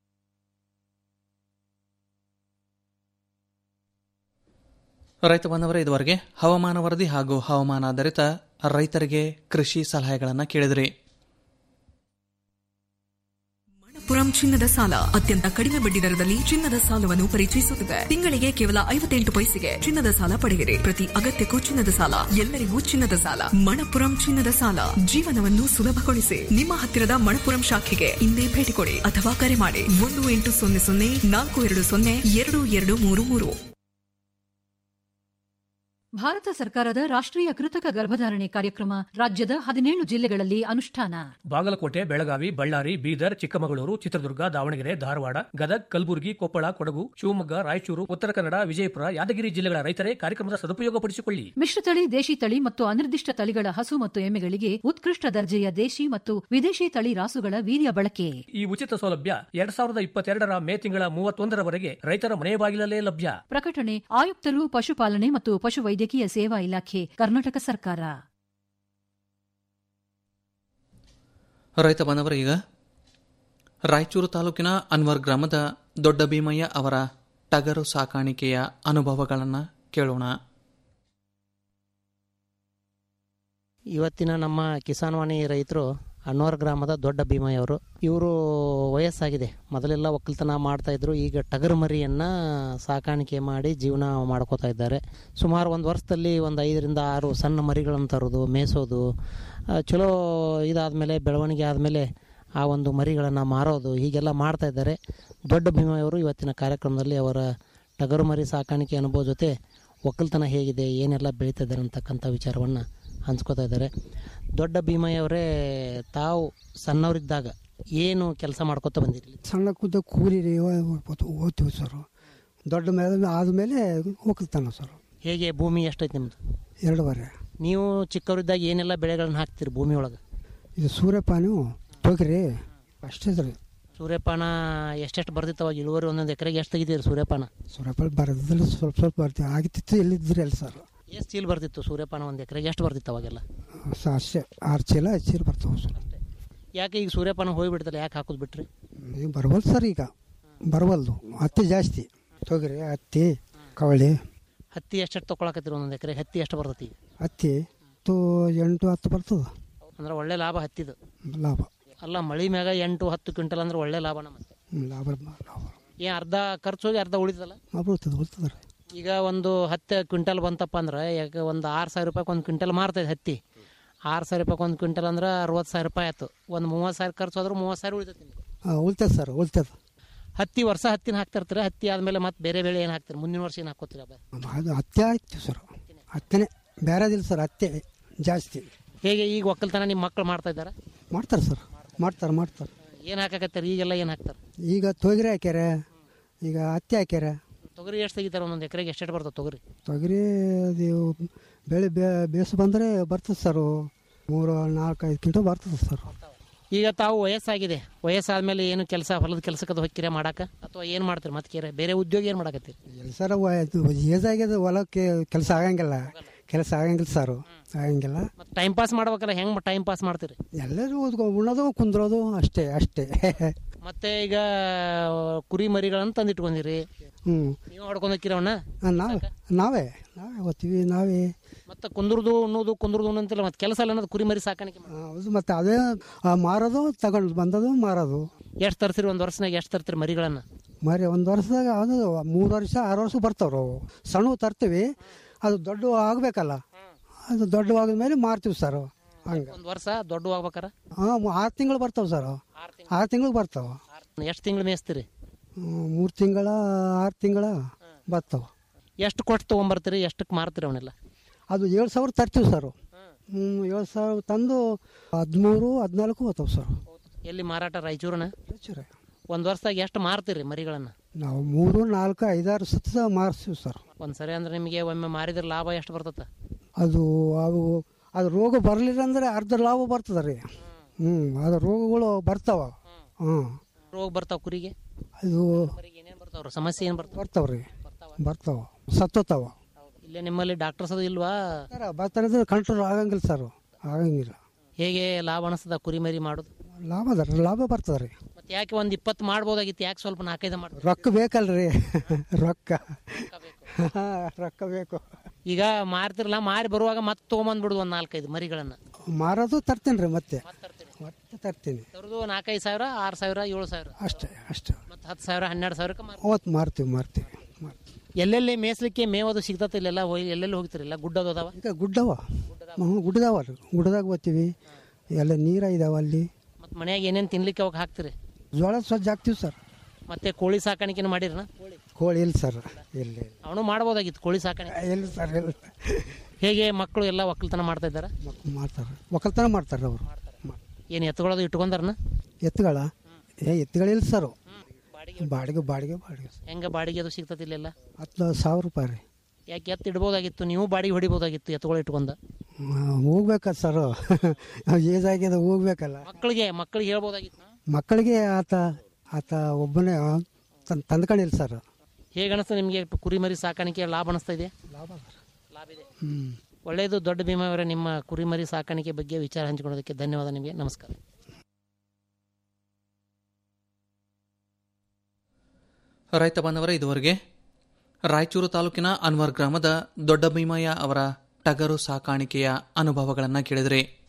ರೈತ ಬಾಂಧವರೇ ಇದುವರೆಗೆ ಹವಾಮಾನ ವರದಿ ಹಾಗೂ ಹವಾಮಾನ ಆಧಾರಿತ ರೈತರಿಗೆ ಕೃಷಿ ಸಲಹೆಗಳನ್ನು ಕೇಳಿದ್ರಿ ಪುರಂ ಚಿನ್ನದ ಸಾಲ ಅತ್ಯಂತ ಕಡಿಮೆ ಬಡ್ಡಿ ದರದಲ್ಲಿ ಚಿನ್ನದ ಸಾಲವನ್ನು ಪರಿಚಯಿಸುತ್ತಿದೆ ತಿಂಗಳಿಗೆ ಕೇವಲ ಐವತ್ತೆಂಟು ಪೈಸೆಗೆ ಚಿನ್ನದ ಸಾಲ ಪಡೆಯಿರಿ ಪ್ರತಿ ಅಗತ್ಯಕ್ಕೂ ಚಿನ್ನದ ಸಾಲ ಎಲ್ಲರಿಗೂ ಚಿನ್ನದ ಸಾಲ ಮಣಪುರಂ ಚಿನ್ನದ ಸಾಲ ಜೀವನವನ್ನು ಸುಲಭಗೊಳಿಸಿ ನಿಮ್ಮ ಹತ್ತಿರದ ಮಣಪುರಂ ಶಾಖೆಗೆ ಇಂದೇ ಭೇಟಿ ಕೊಡಿ ಅಥವಾ ಕರೆ ಮಾಡಿ ಒಂದು ಎಂಟು ಸೊನ್ನೆ ಸೊನ್ನೆ ನಾಲ್ಕು ಎರಡು ಸೊನ್ನೆ ಎರಡು ಎರಡು ಮೂರು ಮೂರು ಭಾರತ ಸರ್ಕಾರದ ರಾಷ್ಟ್ರೀಯ ಕೃತಕ ಗರ್ಭಧಾರಣೆ ಕಾರ್ಯಕ್ರಮ ರಾಜ್ಯದ ಹದಿನೇಳು ಜಿಲ್ಲೆಗಳಲ್ಲಿ ಅನುಷ್ಠಾನ ಬಾಗಲಕೋಟೆ ಬೆಳಗಾವಿ ಬಳ್ಳಾರಿ ಬೀದರ್ ಚಿಕ್ಕಮಗಳೂರು ಚಿತ್ರದುರ್ಗ ದಾವಣಗೆರೆ ಧಾರವಾಡ ಗದಗ್ ಕಲಬುರಗಿ ಕೊಪ್ಪಳ ಕೊಡಗು ಶಿವಮೊಗ್ಗ ರಾಯಚೂರು ಉತ್ತರ ಕನ್ನಡ ವಿಜಯಪುರ ಯಾದಗಿರಿ ಜಿಲ್ಲೆಗಳ ರೈತರೇ ಕಾರ್ಯಕ್ರಮದ ಸದುಪಯೋಗಪಡಿಸಿಕೊಳ್ಳಿ ಮಿಶ್ರತಳಿ ದೇಶಿ ತಳಿ ಮತ್ತು ಅನಿರ್ದಿಷ್ಟ ತಳಿಗಳ ಹಸು ಮತ್ತು ಎಮ್ಮೆಗಳಿಗೆ ಉತ್ಕೃಷ್ಟ ದರ್ಜೆಯ ದೇಶಿ ಮತ್ತು ವಿದೇಶಿ ತಳಿ ರಾಸುಗಳ ವೀರ್ಯ ಬಳಕೆ ಈ ಉಚಿತ ಸೌಲಭ್ಯ ಎರಡ್ ಸಾವಿರದ ಇಪ್ಪತ್ತೆರಡರ ಮೇ ತಿಂಗಳ ಮೂವತ್ತೊಂದರವರೆಗೆ ರೈತರ ಮನೆ ಬಾಗಿಲಲ್ಲೇ ಲಭ್ಯ ಪ್ರಕಟಣೆ ಆಯುಕ್ತರು ಪಶುಪಾಲನೆ ಮತ್ತು ಪಶುವೈದ್ಯಕೀಯ ಸೇವಾ ಇಲಾಖೆ ಕರ್ನಾಟಕ ಸರ್ಕಾರ ರೈತ ಬಾಂಧವರ ಈಗ ರಾಯಚೂರು ತಾಲೂಕಿನ ಅನ್ವರ್ ಗ್ರಾಮದ ದೊಡ್ಡ ಭೀಮಯ್ಯ ಅವರ ಟಗರು ಸಾಕಾಣಿಕೆಯ ಅನುಭವಗಳನ್ನು ಕೇಳೋಣ ಇವತ್ತಿನ ನಮ್ಮ ಕಿಸಾನ್ವಾಣಿ ರೈತರು ಅಣ್ಣೋರ ಗ್ರಾಮದ ದೊಡ್ಡ ಭೀಮಯ್ಯವರು ಇವರು ವಯಸ್ಸಾಗಿದೆ ಮೊದಲೆಲ್ಲ ಒಕ್ಕಲ್ತನ ಮಾಡ್ತಾ ಇದ್ರು ಈಗ ಟಗರು ಮರಿಯನ್ನ ಸಾಕಾಣಿಕೆ ಮಾಡಿ ಜೀವನ ಮಾಡ್ಕೋತಾ ಇದ್ದಾರೆ ಸುಮಾರು ಒಂದು ವರ್ಷದಲ್ಲಿ ಒಂದು ಐದರಿಂದ ಆರು ಸಣ್ಣ ಮರಿಗಳನ್ನು ತರೋದು ಮೇಯಿಸೋದು ಆ, ಚಲೋ ಇದಾದಮೇಲೆ ಬೆಳವಣಿಗೆ ಆದಮೇಲೆ ಆ ಒಂದು ಮರಿಗಳನ್ನು ಮಾರೋದು ಹೀಗೆಲ್ಲ ಮಾಡ್ತಾ ಇದ್ದಾರೆ ದೊಡ್ಡ ಭೀಮಯ್ಯವರು ಇವತ್ತಿನ ಕಾರ್ಯಕ್ರಮದಲ್ಲಿ ಅವರ ಟಗರು ಮರಿ ಸಾಕಾಣಿಕೆ ಅನುಭವ ಜೊತೆ ಒಕ್ಕಲ್ತನ ಹೇಗಿದೆ ಏನೆಲ್ಲ ಬೆಳೀತಾ ಇದ್ದಾರೆ ಅಂತಕ್ಕಂಥ ವಿಚಾರವನ್ನು ಹಂಚ್ಕೋತಾ ಇದ್ದಾರೆ ದೊಡ್ಡ ಭೀಮಯ್ಯವರೇ ತಾವು ಸಣ್ಣವರಿದ್ದಾಗ ಏನು ಕೆಲಸ ಮಾಡ್ಕೊತ ಬಂದಿರಿ ಸಣ್ಣ ಕೂದ ಕೂಲಿ ಓದ್ತೀವಿ ಸರ್ ದೊಡ್ಡ ಮೇಲೆ ಆದಮೇಲೆ ಒಕ್ಕಲ್ತಾನ ಸರ್ ಹೇಗೆ ಭೂಮಿ ಎಷ್ಟೈತೆ ನಿಮ್ಮದು ಎರಡೂವರೆ ನೀವು ಚಿಕ್ಕವರಿದ್ದಾಗ ಏನೆಲ್ಲ ಬೆಳೆಗಳನ್ನ ಹಾಕ್ತೀರಿ ಭೂಮಿ ಒಳಗೆ ಇದು ಸೂರ್ಯಪಾನು ತೊಗರಿ ಅಷ್ಟೇ ಸರ್ ಸೂರ್ಯಪಾನ ಎಷ್ಟೆಷ್ಟು ಬರ್ತಿತ್ತು ಅವಾಗ ಇಳುವರಿ ಒಂದೊಂದು ಎಕರೆಗೆ ಎಷ್ಟು ತೆಗಿತೀರಿ ಸೂರ್ಯಪಾನ ಸೂರ್ಯಪಾನ ಬರೋದಿಲ್ಲ ಸ್ವಲ್ಪ ಸ್ವಲ್ಪ ಬರ್ತೀವಿ ಆಗಿತ್ತು ಎಲ್ಲಿದ್ರಿ ಅಲ್ಲ ಸರ್ ಎಷ್ಟು ಚೀಲ ಬರ್ತಿತ್ತು ಸೂರ್ಯಪಾನ ಒಂದು ಎಕರೆಗೆ ಎಷ್ಟು ಬರ್ತಿತ್ತು ಅವಾಗೆಲ್ಲ ಸ- ಅಷ್ಟೇ ಆರು ಚೀಲ ಐದು ಚೀಲ ಬರ್ತಾವೆ ಸರ್ ಯಾಕೆ ಈಗ ಸೂರ್ಯಪಾನ ಹೋಗ್ಬಿಡ್ತಲ್ಲ ಯಾಕೆ ಹಾಕೋದು ಬಿಟ್ರಿ ಈಗ ಬರವಲ್ ಸರ್ ಈಗ ಬರವಲ್ದು ಹತ್ತಿ ಜಾಸ್ತಿ ತೊಗರಿ ಹತ್ತಿ ಕವಳಿ ಹತ್ತಿ ಎಷ್ಟೆಷ್ಟು ತೊಗೊಳಕತ್ತೀರಿ ಒಂದೊಂದು ಎಕರೆ ಹತ್ತಿ ಎಷ್ಟು ಬರ್ತೈತಿ ಹತ್ತಿ ತು ಎಂಟು ಹತ್ತು ಬರ್ತದೆ ಅಂದ್ರೆ ಒಳ್ಳೆ ಲಾಭ ಹತ್ತಿದು ಲಾಭ ಅಲ್ಲ ಮಳಿ ಮ್ಯಾಗ ಎಂಟು ಹತ್ತು ಕ್ವಿಂಟಲ್ ಅಂದ್ರೆ ಒಳ್ಳೆ ಲಾಭನ ಮತ್ತೆ ಹ್ಮ್, ಲಾಭ ಲಾಭ ಏನ್ ಅರ್ಧ ಖರ್ಚು ಹೋಗಿ ಅರ್ಧ ಉಳಿತದಲ್ಲ ಲಾಭ ಬರ್ತದೆ ಬರ್ತದೆ ರೀ ಈಗ ಒಂದು ಹತ್ತು ಕ್ವಿಂಟಲ್ ಬಂತಪ್ಪ ಅಂದ್ರೆ ಈಗ ಒಂದು ಆರು ಸಾವಿರ ರೂಪಾಯಿ ಒಂದು ಕ್ವಿಂಟಲ್ ಮಾರ್ತೈತೆ ಹತ್ತಿ ಆರು ಸಾವಿರ ರೂಪಾಯಿ ಒಂದು ಕ್ವಿಂಟಲ್ ಅಂದ್ರೆ ಅರವತ್ತು ಸಾವಿರ ರೂಪಾಯಿ ಆಯ್ತು ಒಂದು ಮೂವತ್ತು ಸಾವಿರ ಖರ್ಚು ಆದ್ರೂ ಮೂವತ್ತು ಸಾವಿರ ಉಳಿತೈತಿ ನಿಮ್ಗೆ ಹಾಂ ಉಳ್ತದೆ ಸರ್ ಉಳ್ತದೆ ಹತ್ತಿ ವರ್ಷ ಹತ್ತಿನ ಹಾಕ್ತಾ ಇರ್ತೀರ ಹತ್ತಿ ಆದ್ಮೇಲೆ ಮತ್ತೆ ಬೇರೆ ಬೆಳೆ ಏನು ಹಾಕ್ತೀರಿ ಮುಂದಿನ ವರ್ಷ ಏನು ಹಾಕೋತೀರ ಅದು ಹತ್ತಿ ಆಯ್ತು ಸರ್ ಹತ್ತಿನೇ ಬೇರೆದಿಲ್ಲ ಸರ್ ಹತ್ತಿ ಜಾಸ್ತಿ ಹೇಗೆ ಈಗ ಒಕ್ಕಲ್ತನ ನಿಮ್ಮ ಮಕ್ಕಳು ಮಾಡ್ತಾ ಇದ್ದಾರೆ ಮಾಡ್ತಾರೆ ಸರ್ ಮಾಡ್ತಾರೆ ಮಾಡ್ತಾರೆ ಏನು ಹಾಕಕತ್ತಾರೆ ಈಗೆಲ್ಲ ಏನು ಹಾಕ್ತಾರೆ ಈಗ ತೊಗರಿ ಹಾಕ್ಯಾರ ಈಗ ಹತ್ತಿ ಹಾಕ್ಯಾರ ತೊಗರಿ ಎಷ್ಟು ತೆಗಿತಾರೆ ಒಂದೊಂದು ಎಕರೆಗೆ ಎಷ್ಟೆಷ್ಟು ಬರ್ತದೆ ತೊಗರಿ ತೊಗರಿ ಅದು ಬೆಳೆ ಬೇ ಬೇಸು ಬಂದರೆ ಬರ್ತದೆ ಸರ್ ಮೂರು ನಾಲ್ಕು ಐದು ಕ್ವಿಂಟಲ್ ಬರ್ತದೆ ಸರ್ ಈಗ ತಾವು ವಯಸ್ಸಾಗಿದೆ ವಯಸ್ಸಾದ್ಮೇಲೆ ಏನು ಕೆಲಸ ಹೊಲದ ಕೆಲಸಕ್ಕೆ ಹೋಗ್ತೀರಾ ಮಾಡಾಕ ಅಥವಾ ಏನು ಮಾಡ್ತೀರಿ ಮತ್ತೆ ಕೇರೆ ಬೇರೆ ಉದ್ಯೋಗ ಏನು ಮಾಡಕತ್ತೀರಿ ಎಲ್ಲಿ ಸರ್ ಏಜ್ ಆಗ್ಯದ ಹೊಲಕ್ಕೆ ಕೆಲಸ ಆಗಂಗಿಲ್ಲ ಕೆಲಸ ಆಗಂಗಿಲ್ಲ ಸರ್ ಆಗಂಗಿಲ್ಲ ಮತ್ತೆ ಟೈಮ್ ಪಾಸ್ ಮಾಡ್ಬೇಕಲ್ಲ ಹೆಂಗೆ ಟೈಮ್ ಪಾಸ್ ಮಾಡ್ತೀರಿ ಎಲ್ಲರೂ ಓದ್ಕೊ- ಉಣ್ಣೋದು ಕುಂದ್ರೋದು ಅಷ್ಟೇ ಅಷ್ಟೇ ಮತ್ತೆ ಈಗ ಕುರಿ ಮರಿಗಳನ್ನು ತಂದಿಟ್ಕೊಂಡಿರಿ ಹ್ಞೂ ನೀವು ಹೊಡ್ಕೊಂಡು ಹೋಗ್ತೀರ ಅವನ್ನ ನಾವೇ ನಾವೇ ನಾವೇ ಓದ್ತೀವಿ ನಾವೇ ಮತ್ತೆ ಕುಂದ್ರದು ಉಣ್ಣೋದು ಕುಂದ್ರದು ಅನ್ನಂತಿಲ್ಲ ಮತ್ತೆ ಕೆಲಸ ಅಲ್ಲ ಅನ್ನೋದು ಕುರಿ ಮರಿ ಸಾಕಾಣಿಕೆ ಮಾಡಿ ಹೌದು ಮತ್ತೆ ಅದೇ ಆ, ಮಾರೋದು ತಗೊಂಡು ಬಂದದು ಮಾರೋದು ಎಷ್ಟು ತರ್ತೀರಿ ಒಂದು ವರ್ಷನಾಗ ಎಷ್ಟು ತರ್ತೀರಿ ಮರಿಗಳನ್ನ ಮರಿ ಒಂದು ವರ್ಷದಾಗ ಅದು ಮೂರು ವರ್ಷ ಆರು ವರ್ಷ ಬರ್ತಾವ್ರು ಅವು ಸಣ್ಣ ತರ್ತೀವಿ ಅದು ದೊಡ್ಡ ಆಗಬೇಕಲ್ಲ ಅದು ದೊಡ್ಡ ಮೇಲೆ ಮಾರ್ತೀವಿ ಸರ್ ಹಂಗೆ ಒಂದು ವರ್ಷ ದೊಡ್ಡ ಆಗ್ಬೇಕಾರ ಹಾಂ ಆರು ತಿಂಗಳು ಬರ್ತಾವೆ ಸರ್ ಆರು ತಿಂಗಳು ಬರ್ತಾವೆ ಎಷ್ಟು ತಿಂಗಳು ಮೇಯಿಸ್ತೀರಿ ಮೂರು ತಿಂಗಳ ಆರು ತಿಂಗಳ ಬರ್ತಾವೆ ಎಷ್ಟು ಕೊಟ್ಟು ತೊಗೊಂಬರ್ತೀರಿ ಎಷ್ಟಕ್ಕೆ ಮಾರ್ತೀರಿ ಅವನ್ನೆಲ್ಲ ಅದು ಏಳು ಸಾವಿರ ತರ್ತೀವಿ ಸರ್ ಹ್ಞೂ ಏಳು ಸಾವಿರ ತಂದು ಹದಿಮೂರು ಹದಿನಾಲ್ಕು ಹೋಗ್ತಾವೆ ಸರ್ ಎಲ್ಲಿ ಮಾರಾಟ ರಾಯಚೂರನ ರಾಯಚೂರೇ. ಒಂದು ವರ್ಷದಾಗ ಎಷ್ಟು ಮಾರ್ತೀರಿ ಮರಿಗಳನ್ನ ನಾವು ಮೂರು ನಾಲ್ಕು ಐದಾರು ಸತ ಮಾರ್ತೀವಿ ಸರ್ ಒಂದು ಸರಿ ಅಂದ್ರೆ ನಿಮಗೆ ಒಮ್ಮೆ ಮಾರಿದ್ರೆ ಲಾಭ ಎಷ್ಟು ಬರ್ತದೆ ಅದು ಅವು ಅದು ರೋಗ ಬರಲಿಲ್ಲ ಅಂದ್ರೆ ಅರ್ಧ ಲಾಭ ಬರ್ತದೆ ರೀ ಹ್ಞೂ ಅದು ರೋಗಗಳು ಬರ್ತಾವ ಹ್ಞೂ ರೋಗ ಬರ್ತಾವ ಕುರಿಗೆ ಅದು ಏನೇನು ಬರ್ತಾವ್ರ ಸಮಸ್ಯೆ ಏನು ಬರ್ತಾವ ಬರ್ತಾವ ರೀ ಬರ್ತಾವ ಸತ್ತೋತಾವ ಇಲ್ಲೇ ನಿಮ್ಮಲ್ಲಿ ಡಾಕ್ಟರ್ಸ್ ಅದು ಇಲ್ವಾ ಬರ್ತಾರೆ ಕಂಟ್ರೋಲ್ ಆಗಂಗಿಲ್ಲ ಸರ್ ಆಗಂಗಿಲ್ಲ ಹೇಗೆ ಲಾಭ ಅನಿಸ್ತದ ಕುರಿ ಮರಿ ಮಾಡೋದು ಲಾಭ ಅದ ರೀ ಲಾಭ ಬರ್ತದೆ ರೀ ಮತ್ತೆ ಯಾಕೆ ಒಂದು ಇಪ್ಪತ್ತು ಮಾಡ್ಬೋದಾಗಿತ್ತು ಯಾಕೆ ಸ್ವಲ್ಪ ನಾಲ್ಕೈದು ಮಾಡಿ ರೊಕ್ಕ ಬೇಕಲ್ರಿ ರೊಕ್ಕ ರೊಕ್ಕ ಬೇಕು ಈಗ ಮಾರ್ತಿರಲ್ಲ ಮಾರಿ ಬರುವಾಗ ಮತ್ತೆ ತೊಗೊಂಬಂದ್ಬಿಡುದು ಒಂದು ನಾಲ್ಕೈದು ಮರಿಗಳನ್ನ ಮಾರೋದು ತರ್ತೀನಿ ರೀ ಮತ್ತೆ ಮತ್ತೆ ತರ್ತೀನಿ ತರದು ನಾಲ್ಕೈದು ಸಾವಿರ ಆರು ಸಾವಿರ ಏಳು ಸಾವಿರ ಅಷ್ಟೇ ಅಷ್ಟೇ ಮತ್ತೆ ಹತ್ತು ಸಾವಿರ ಹನ್ನೆರಡು ಸಾವಿರಕ್ಕೆ ಮಾರ್ ಅವತ್ತು ಮಾರ್ತೀವಿ ಮಾರ್ತೀವಿ ಎಲ್ಲೆಲ್ಲಿ ಮೇಯ್ಸ್ಲಿಕ್ಕೆ ಮೇವದು ಸಿಗ್ತತಿ ಇಲ್ಲೆಲ್ಲ ಹೋಗಿ ಎಲ್ಲೆಲ್ಲಿ ಹೋಗ್ತಿರಲ್ಲ ಗುಡ್ಡದು ಅದಾವ ಈಗ ಗುಡ್ಡವ ಹ್ಞೂ ಗುಡ್ಡದಾವ ರೀ ಗುಡ್ಡದಾಗ ಓದ್ತೀವಿ ಎಲ್ಲ ನೀರ ಇದಾವ ಅಲ್ಲಿ ಮತ್ತೆ ಮನ್ಯಾಗ ಏನೇನು ತಿನ್ಲಿಕ್ಕೆ ಅವಾಗ ಹಾಕ್ತಿರಿ ಜೋಳ ಸಜ್ಜ ಹಾಕ್ತೀವಿ ಸರ್ ಮತ್ತೆ ಕೋಳಿ ಸಾಕಾಣಿಕೆನ ಮಾಡಿರನ ಕೋಳಿ ಇಲ್ಲ ಸರ್ ಇಲ್ಲ ಅವನು ಮಾಡ್ಬೋದಾಗಿತ್ತು ಕೋಳಿ ಸಾಕಾಣಿಕೆ ಇಲ್ಲ ಸರ್ ಇಲ್ಲ ಹೇಗೆ ಮಕ್ಕಳು ಎಲ್ಲ ಒಕ್ಕಲ್ತನ ಮಾಡ್ತಾ ಇದ್ದಾರ ಮಾಡ್ತಾರೆ ಒಕ್ಕಲ್ತನ ಮಾಡ್ತಾರೆ ಅವರು ಏನು ಎತ್ತುಗಳದು ಇಟ್ಕೊಂಡಾರನ ಎತ್ತುಗಳ ಏ ಎತ್ತುಗಳಿಲ್ಲ ಸರ್ ಬಾಡಿಗೆ ಬಾಡಿಗೆ ಬಾಡಿಗೆ ಹೆಂಗ ಬಾಡಿಗೆ ಅದು ಸಿಗ್ತತಿ ಇಲ್ಲೆಲ್ಲ ಹತ್ತು ಸಾವಿರ ರೂಪಾಯಿ ರೀ ಯಾಕೆ ಎತ್ತು ಇಡ್ಬೋದಾಗಿತ್ತು ನೀವು ಬಾಡಿಗೆ ಹೊಡಿಬೋದಾಗಿತ್ತು ಎತ್ತುಗಳು ಇಟ್ಕೊಂಡ ಹೋಗ್ಬೇಕ ಸರ್ ಏಜ್ ಆಗ್ಯದ ಹೋಗ್ಬೇಕಲ್ಲ ಮಕ್ಕಳಿಗೆ ಮಕ್ಕಳಿಗೆ ಹೇಳ್ಬೋದಾಗಿತ್ತು ಮಕ್ಕಳಿಗೆ ಆತ ಆತ ಒಬ್ಬನೇ ತನ್ ತಂದ್ಕೊಂಡಿಲ್ಲ ಸರ್ ಹೇಗೆ ಅನಿಸ್ತದೆ ನಿಮಗೆ ಕುರಿ ಮರಿ ಸಾಕಾಣಿಕೆ ಲಾಭ ಅನಿಸ್ತಾ ಇದೆ ಲಾಭ ಲಾಭ ಇದೆ ಹ್ಞೂ ಒಳ್ಳೆಯದು ದೊಡ್ಡ ಭೀಮಾವರ ನಿಮ್ಮ ಕುರಿಮರಿ ಸಾಕಾಣಿಕೆ ಬಗ್ಗೆ ವಿಚಾರ ಹಂಚಿಕೊಳ್ಳೋದಕ್ಕೆ ಧನ್ಯವಾದ ನಿಮಗೆ ನಮಸ್ಕಾರ ರೈತ ಬಾಂಧವರ ಇದುವರೆಗೆ ರಾಯಚೂರು ತಾಲೂಕಿನ ಅನ್ವರ್ ಗ್ರಾಮದ ದೊಡ್ಡ ಭೀಮಯ್ಯ ಅವರ ಟಗರು ಸಾಕಾಣಿಕೆಯ ಅನುಭವಗಳನ್ನು ಕೇಳಿದ್ರಿ